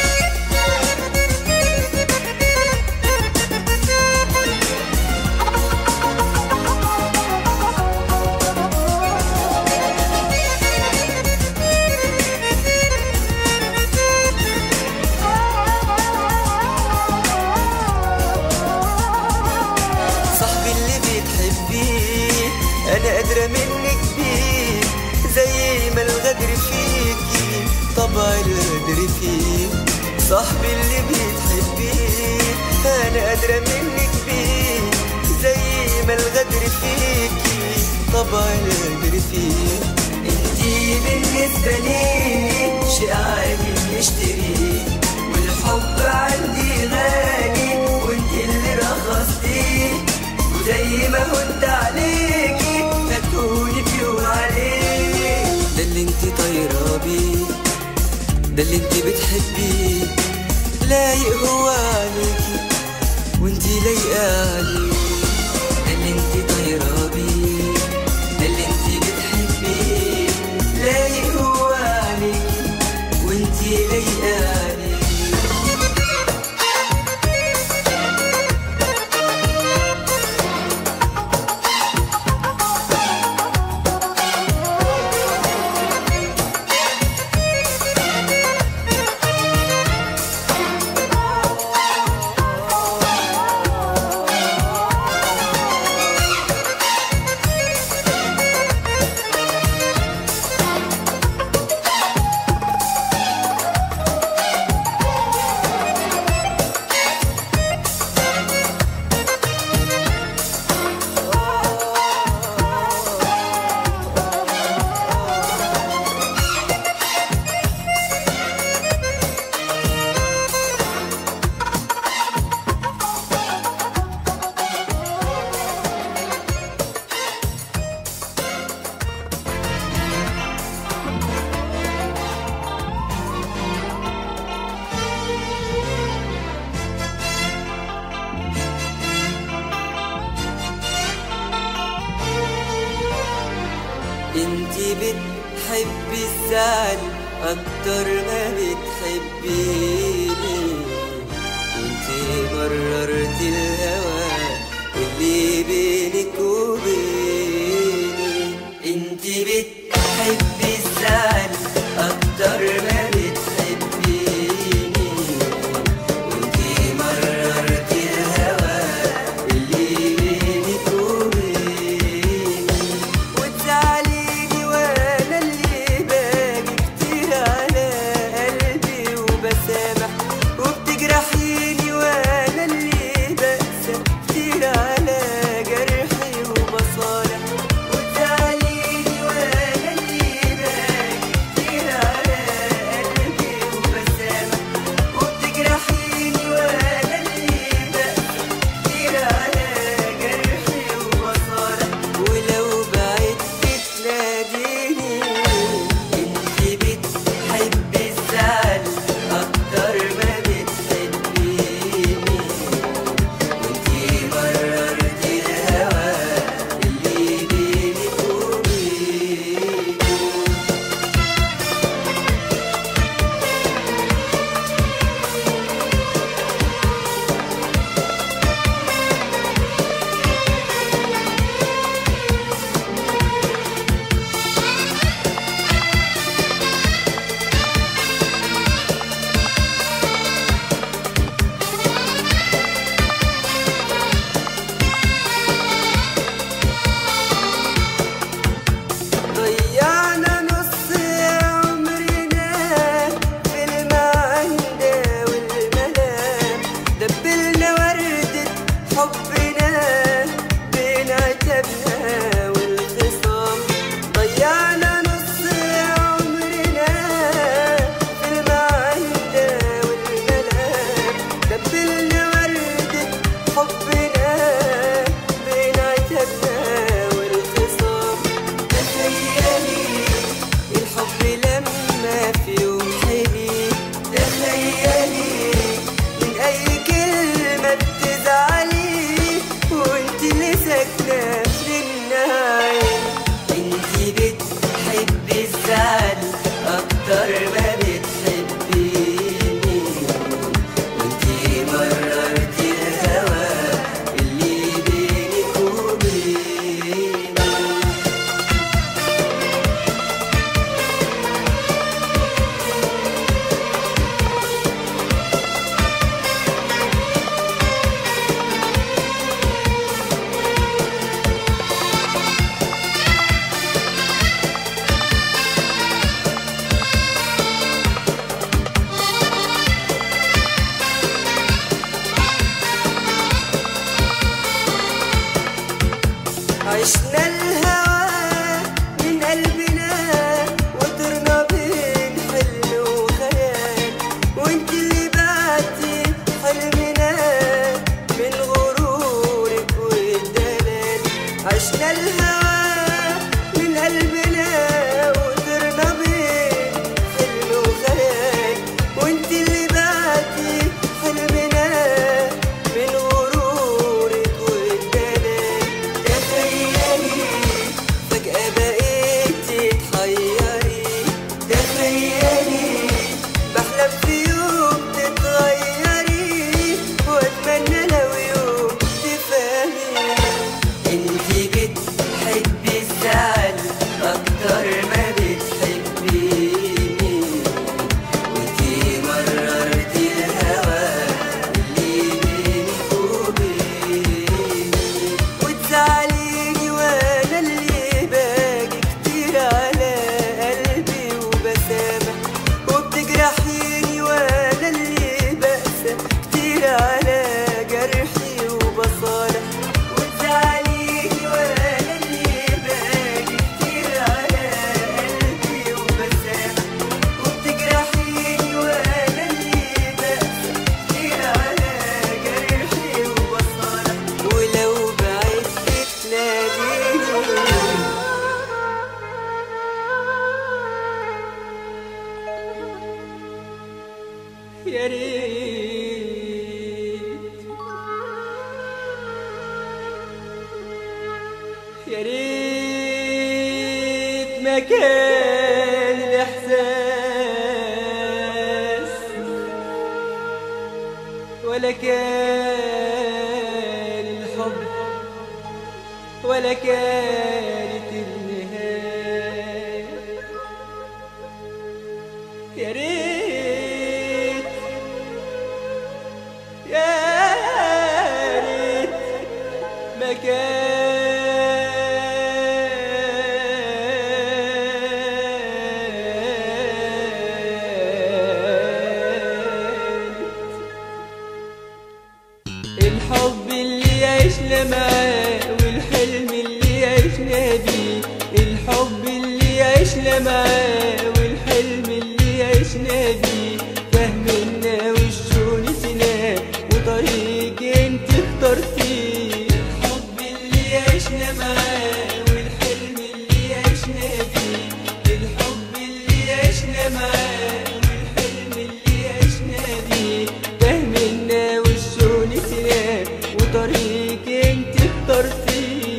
صاحبي اللي بتحبيه انا قادرة منك بيه زي ما الغدر فيكي طبع الغدر فيه صاحبي اللي بتحبيه انا قادرة منك بيه زي ما الغدر فيكي طبع الغدر فيه انتي بالنسبة لي شيء عادي نشتريه والحب عندي غالي وانت اللي رخصتيه وزي ما كنت عليكي هتكوني في يوم عليه ده اللي انت طايره بيه ده اللي انت بتحبيه لايق هو عليكي وانت لايقه عليه ده اللي انت طايره بيه ده اللي انت بتحبيه لايق هو عليكي وانت لايقه عليه بتحبي الزعل اكتر ما بتحبيني انت مررت الهوى اللي بينك وبيني انت بتحبي الزعل اكتر ما بتحبيني وانت مررت الهوى اللي بينك وبيني وتزعليني وانا اللي باجي كتير على قلبي وبسامح ما كان الإحساس ولا كان الحب ولا كانت النهاية يا ريت يا ريت ما كانت الحب اللي عشنا معاه والحلم اللي عشنا بيه الحب اللي عشنا معاه والحلم اللي عشنا بيه فهمنا وشه نسيناه وطريق انت اخترتيه الحب اللي عشنا معاه والحلم اللي عشنا بيه الحب اللي عشنا معاه والحلم اللي عشنا بيه فهمنا وشه نسيناه وطريق انت اخترتيه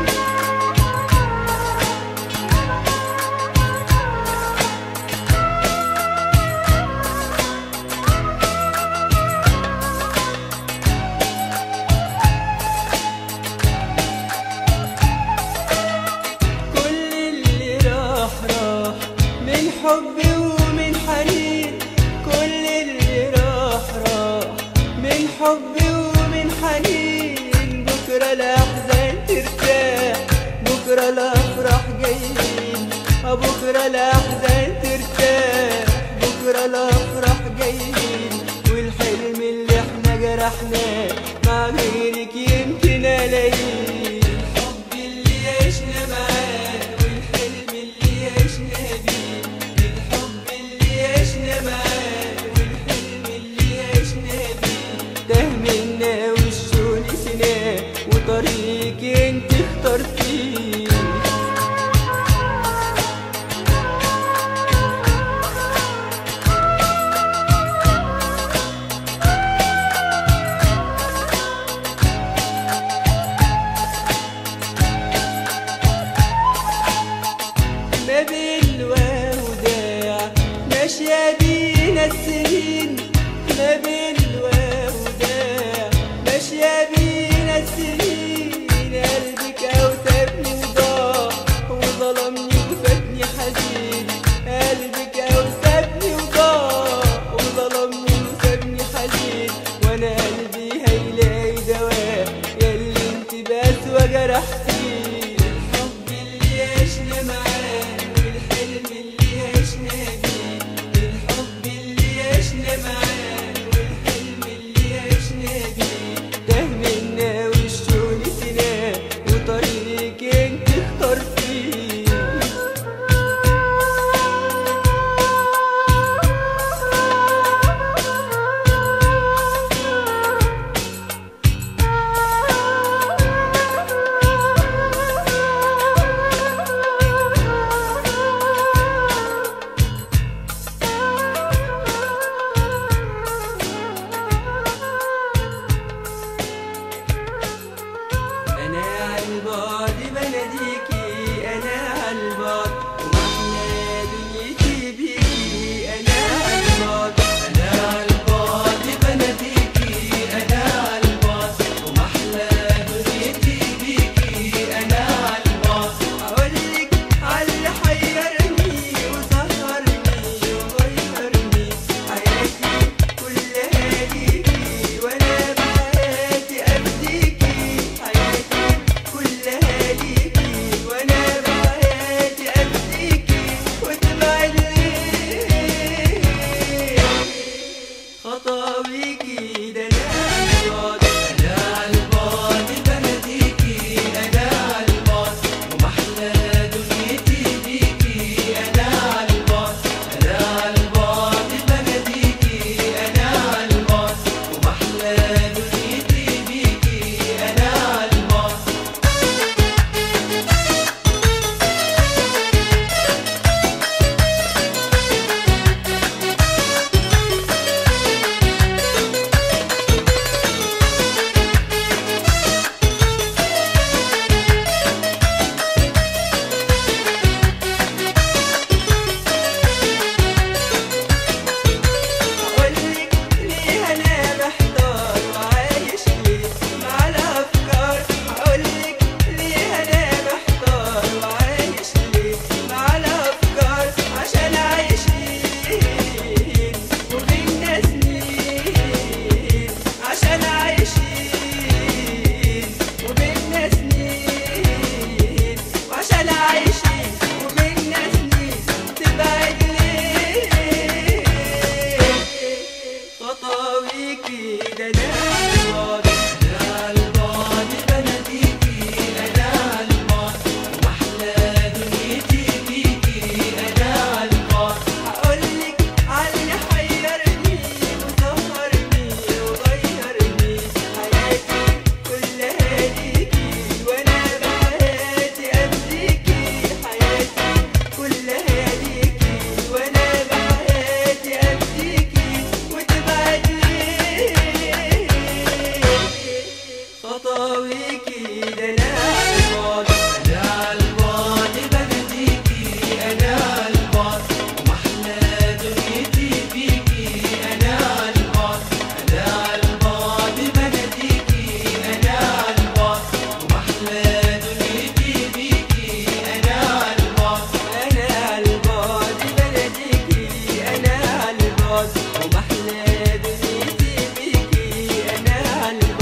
كل اللي راح راح من حب ومن حنين كل اللي راح راح من حب ومن حنين بكرة الأحزان ترتاح بكرة الأفراح جايين آه بكرة الأحزان ترتاح بكرة الأفراح جايين والحلم اللي احنا جرحناه مع غيرك يمكن ألاقيه الحب اللي عشنا معاه والحلم اللي عشنا بيه الحب اللي عشنا معاه والحلم اللي عشنا بيه ده منا وشه نسيناه وطريق انت اخترتيه ما بين الوداع ماشية بينا السنين ما بين الوداع ماشية بينا السنين قلبك أوسابني وضاع وظلمني وفاتني حزين قلبك أوسابني وضاع وظلمني وسابني حزين وأنا قلبي هيلاقي دواء ياللي انت بس وجرحتي الحب اللي عشنا معاه والحلم اللي عشنا بيه الحب اللي عشنا معاه والحلم اللي عشنا بيه ده منا وشه نسيناه وطريق انت اخترتيه أنا عالبعد بناديكي أنا عالبعد ومحلى دنيتي بيكي أنا عالبعد أنا عالبعد بناديكي أنا عالبعد ومحلى دنيتي بيكي أنا عالبعد هقولك عاللي حيرني وسهرني وغيرني حياتي كلها ليكي وأنا بحياتي أبديكي حياتي كلها ليكي وأنا بحياتي أبديكي وتبعد ليه خطاويكي ده أنا عالبعد أنا عالبعد بناديكي أنا عالبعد ومحلى دنيتي بيكي أنا عالبعد أنا عالبعد بناديكي أنا عالبعد ومحلى دنيتي بيكي أنا عالبعد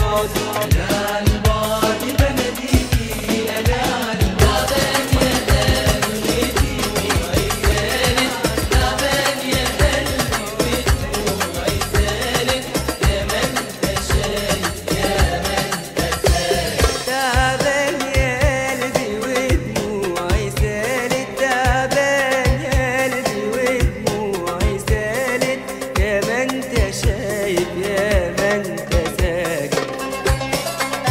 البعد أنا على البعد بناديكي أنا على البعد يا قلبي وعيسالك تعبان يا قلبي ودموعي سالك يا ما انت شايف يا ما انت تعبان يا قلبي ودموعي سالت تعبان يا قلبي ودموعي سالت يا ما انت شايف يا ما انت ساكت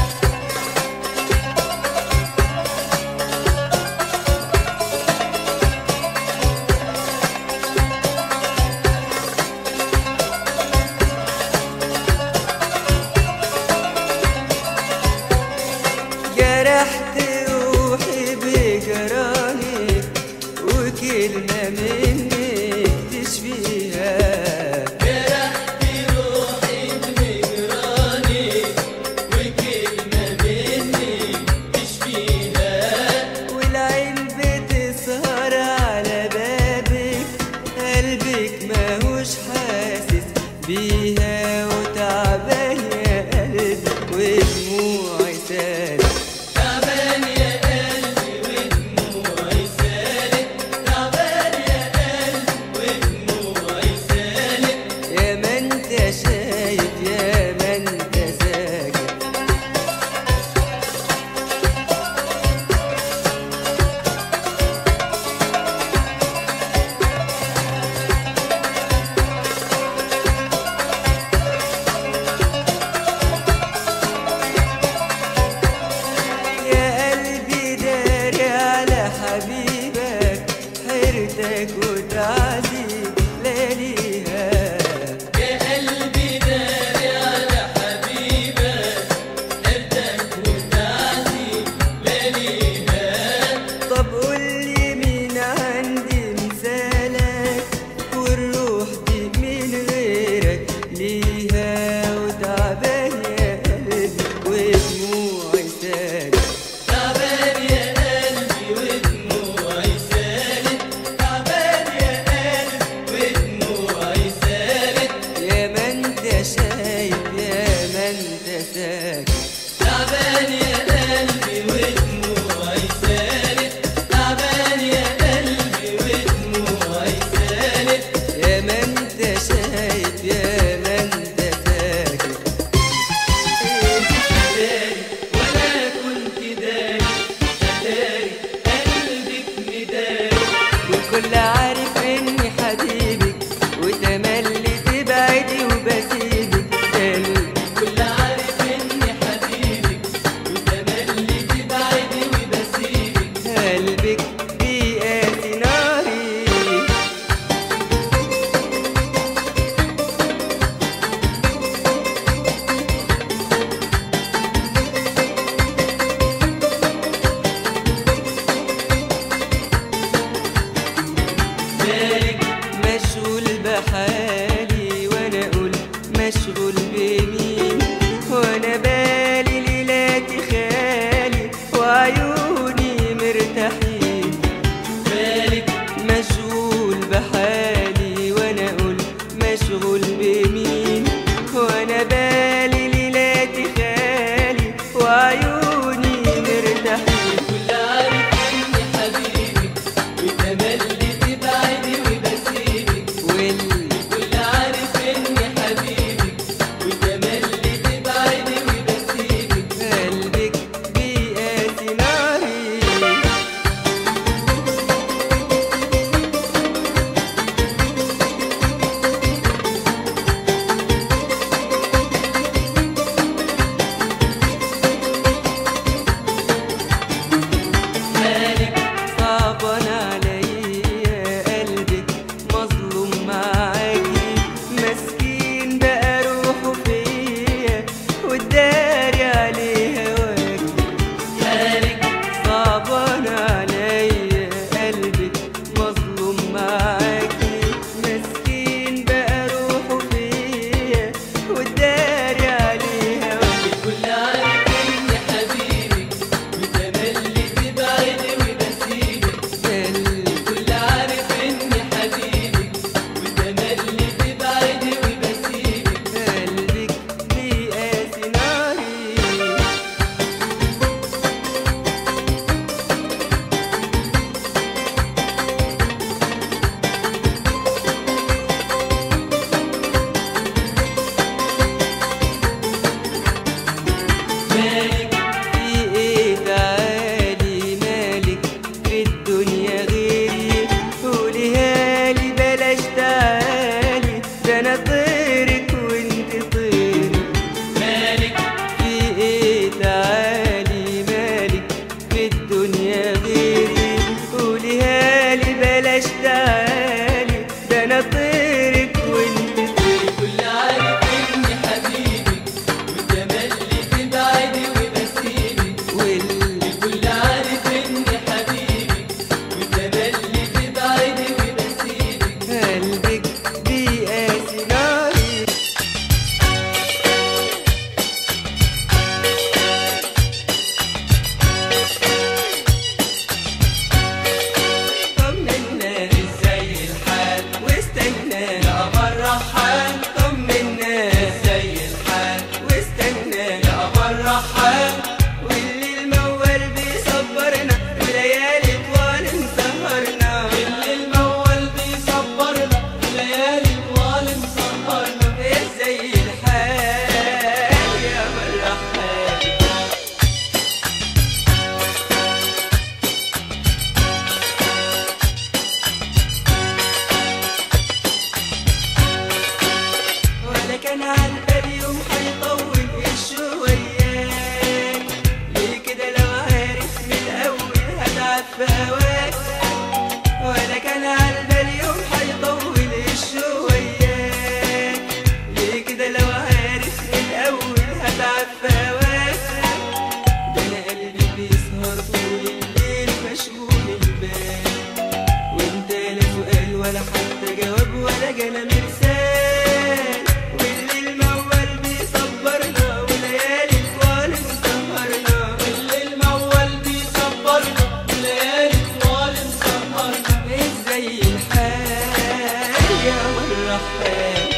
والعب في هواك ده انا قلبي بيسهر طول الليل مشغول البال وانت لا سؤال ولا حتى جواب ولا جانا مرسال والليل موال بيصبرنا وليالي طوال مسهرنا الليل موال بيصبرنا وليالي طوال مسهرنا ازاي الحال يا والرحال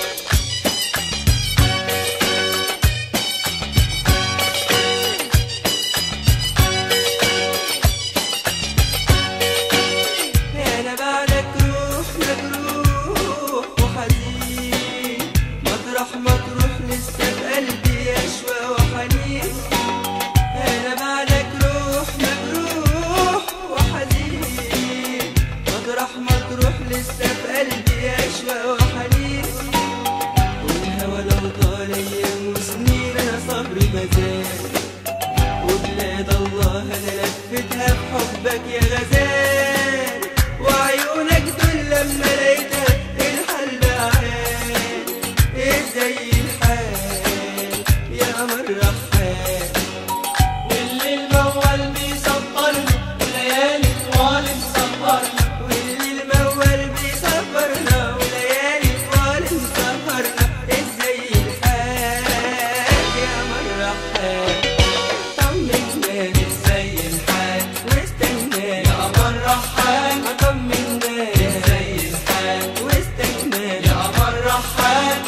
انا بعدك روح مجروح وحزين مطرح ما تروح لسه في قلبي اشواق وحنين انا بعدك روح مجروح وحزين مطرح ما تروح لسه في قلبي اشواق وحنين والهوى لو طال ايام وسنين انا صبري مازال وبلاد الله انا لفتها بحبك يا غزال وعيونك دول لما لقيتها الحال بعال ازاي الحال يا قمر رحال الليل موال بيصبرنا وليالي طوال مسهرنا والليل موال بيصبرنا وليالي طوال مسهرنا ازاي الحال يا قمر رحال طمنا ازاي الحال واستنى يا قمر رحال طمنا ازاي الحال واستنى يا قمر رحال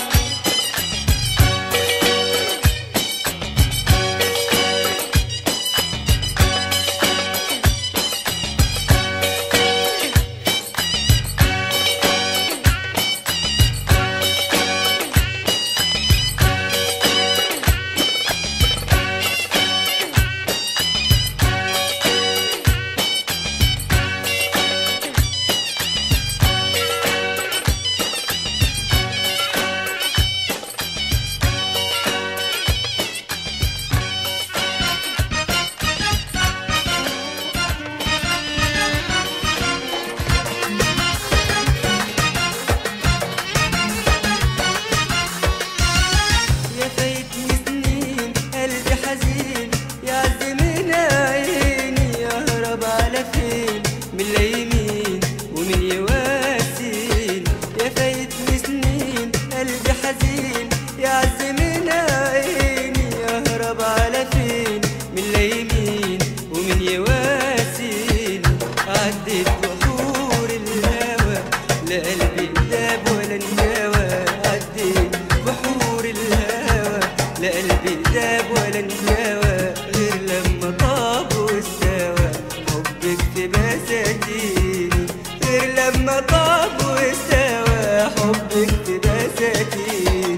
يا فايتني سنين قلبي حزين يا عز من عيني يهرب على فين من اليمين ومن يواسين يا فايتني سنين قلبي حزين يا عز من عيني يهرب على فين من اليمين ومن يواسين عديت بحور الهوى لا قلبي داب ولا انجوى عديت بحور الهوى لا قلبي داب ولا انجوى غير لما طاب واستوى حبك في بساتيني غير لما طاب واستوى حبك في بساتيني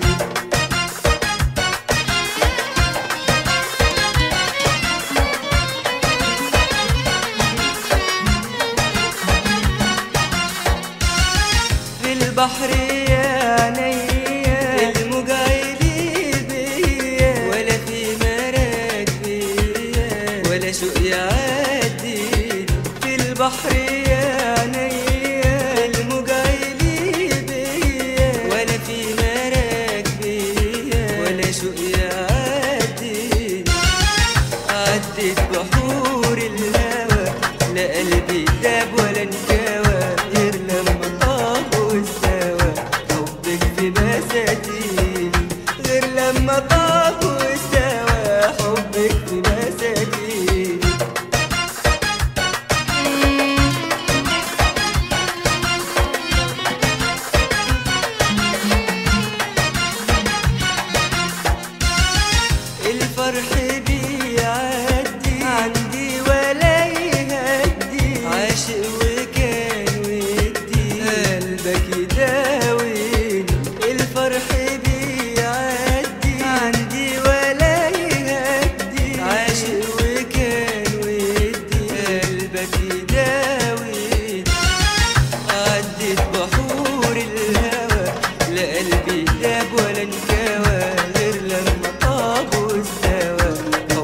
في البحر يا عينيا الموج عيلي بيا ولا في مراك بيا ولا شوق يعدي في البحر يا عينيا الموج عيلي بيا ولا في مراك بيا ولا شوق يعدي عدت بحور الهوى لا قلبي داب ولا انكوى غير لما طاب واستوى حبك في بساتيني غير لما طاب واستوى حبك في بساتيني الفرح بيعدي عندي ولا يهدي عاشق وكان ودي قلبك يداويني الفرح بيعدي عندي ولا يهدي عاشق وكان ودي قلبك يداويني عدت بحور الهوى لا قلبي داب ولا انكوى غير لما طاب واستوى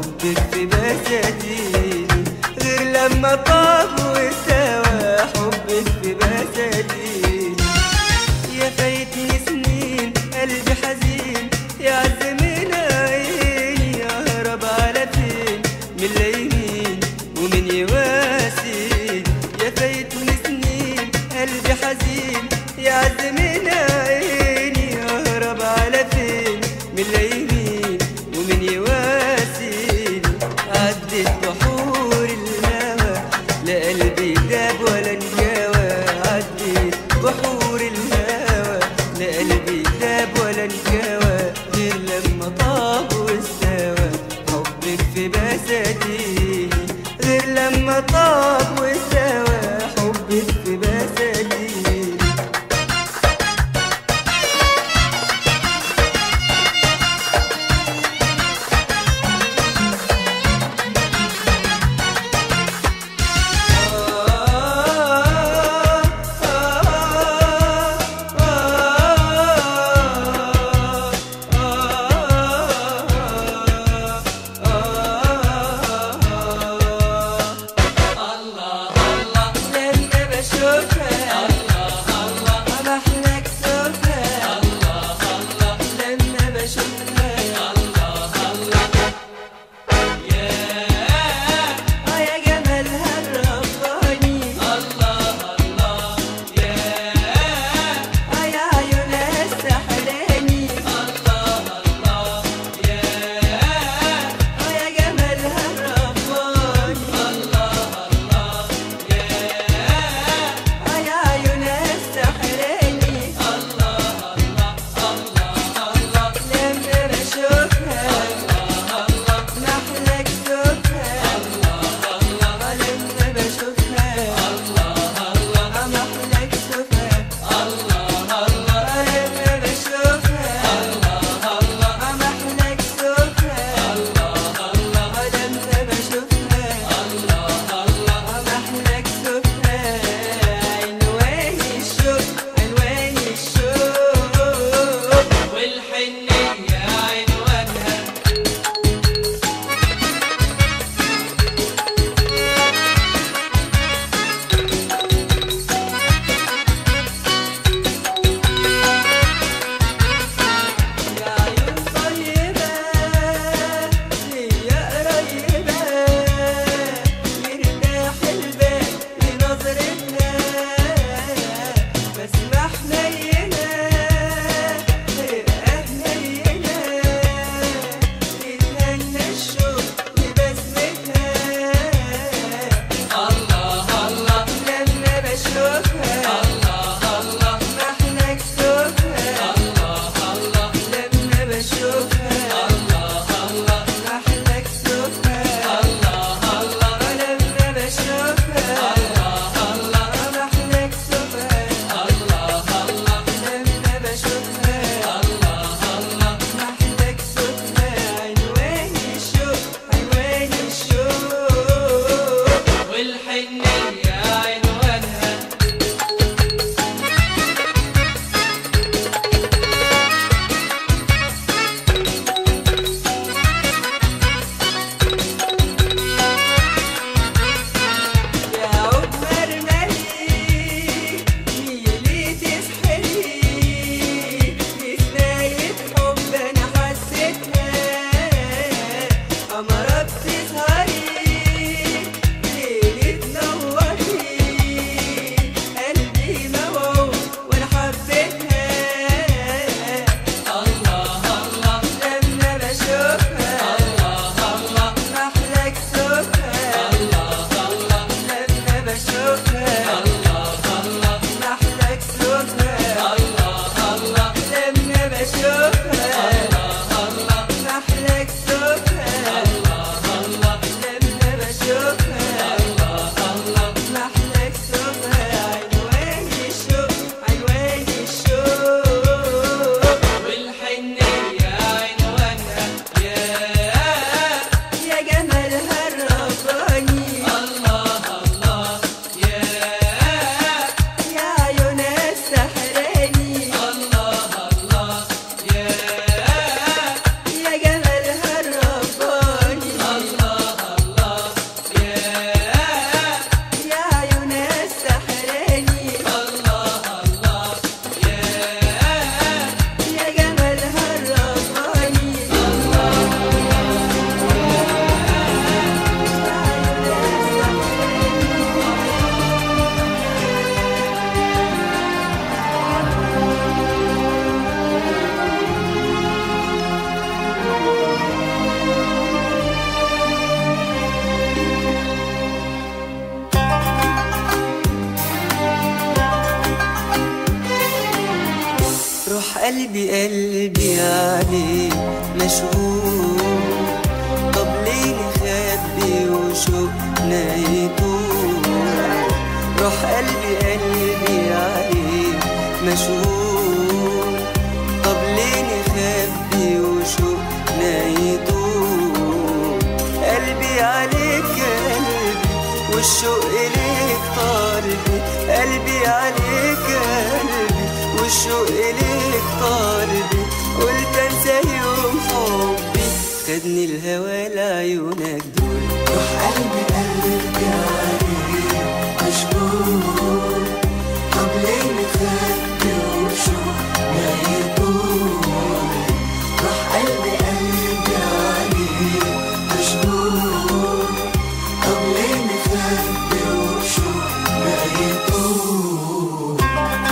عليك مشغول طب ليه نخبي وشوقنا يطول روح قلبي قلبي عليك مشغول طب ليه نخبي وشوقنا يطول قلبي عليك قلبي والشوق إليك طالبي قلبي عليك قلبي والشوق إليك طالبي قلت أنسى يوم حبي خدني الهوى لعيونك دول روح قلبي قلبي عليك مشغول طب ليه نخبي وشوقنا يطول روح قلبي قلبي عليك مشغول طب ليه نخبي وشوقنا يطول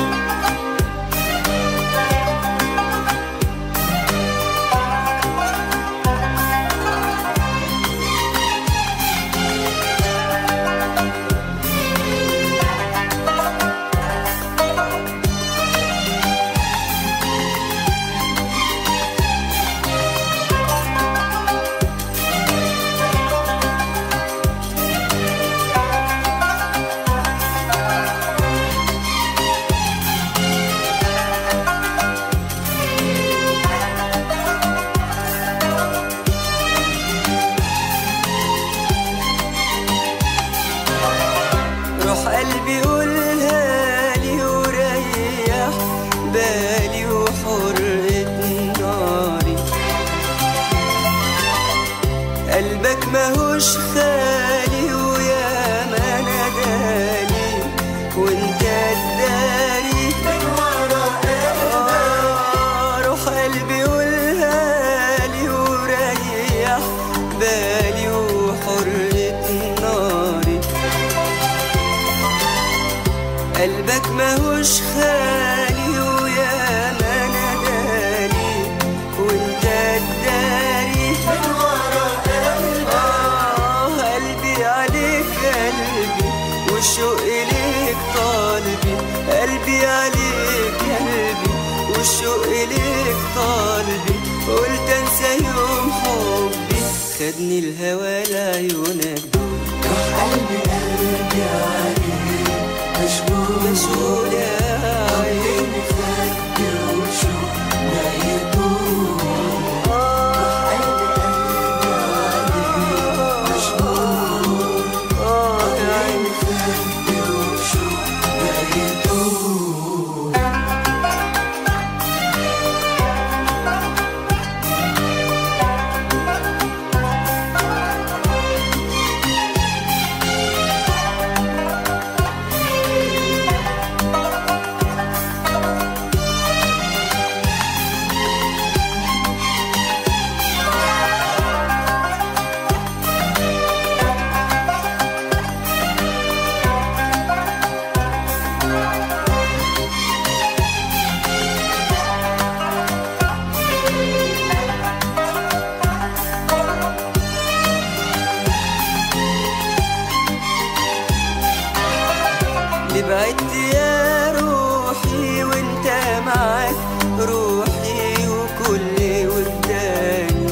روح قلبي قولها لي وريح بالي وحرقة ناري قلبك ماهوش خالي ويا ما ناداني وانت الداري من ورا آه، روح قلبي قولها لي وريح بالي وحرقة ناري قلبك ماهوش خالي ويا ما ناداني وانت الداري من ورا آه قلبي عليك قلبي والشوق إليك طالبي قلبي عليك قلبي والشوق إليك طالبي قلت أنسى يوم حبي خدني الهوى لعيونك دول روح قلبي قلبي عليك مشغول مشغول يا طب عيني ليه نخبي وشوقنا يطول روح قلبي قلبي عليك مشغول آه يا عيني نخبي وشوقنا يطول اللي بعدت يا روحي وانت معاك روحي وكل وجداني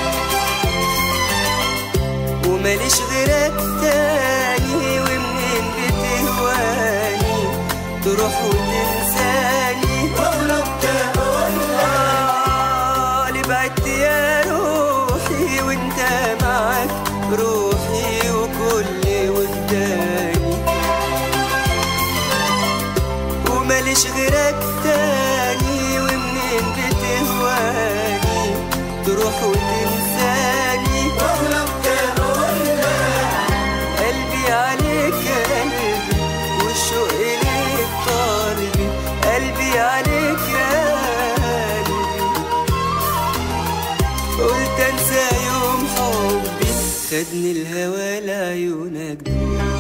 وماليش غيرك تاني ومنين بتهواني تروح وتنساني ولو تقول آه، اللي بعدت يا روحي وانت معاك روحي وكل وجداني وماليش غيرك تاني ومنين بتهواني تروح وتنساني ولو تقول قلبي عليك قلبي والشوق إليك طالبي قلبي عليك قلبي قلت انسى يوم حبي خدني الهوى لعيونك دول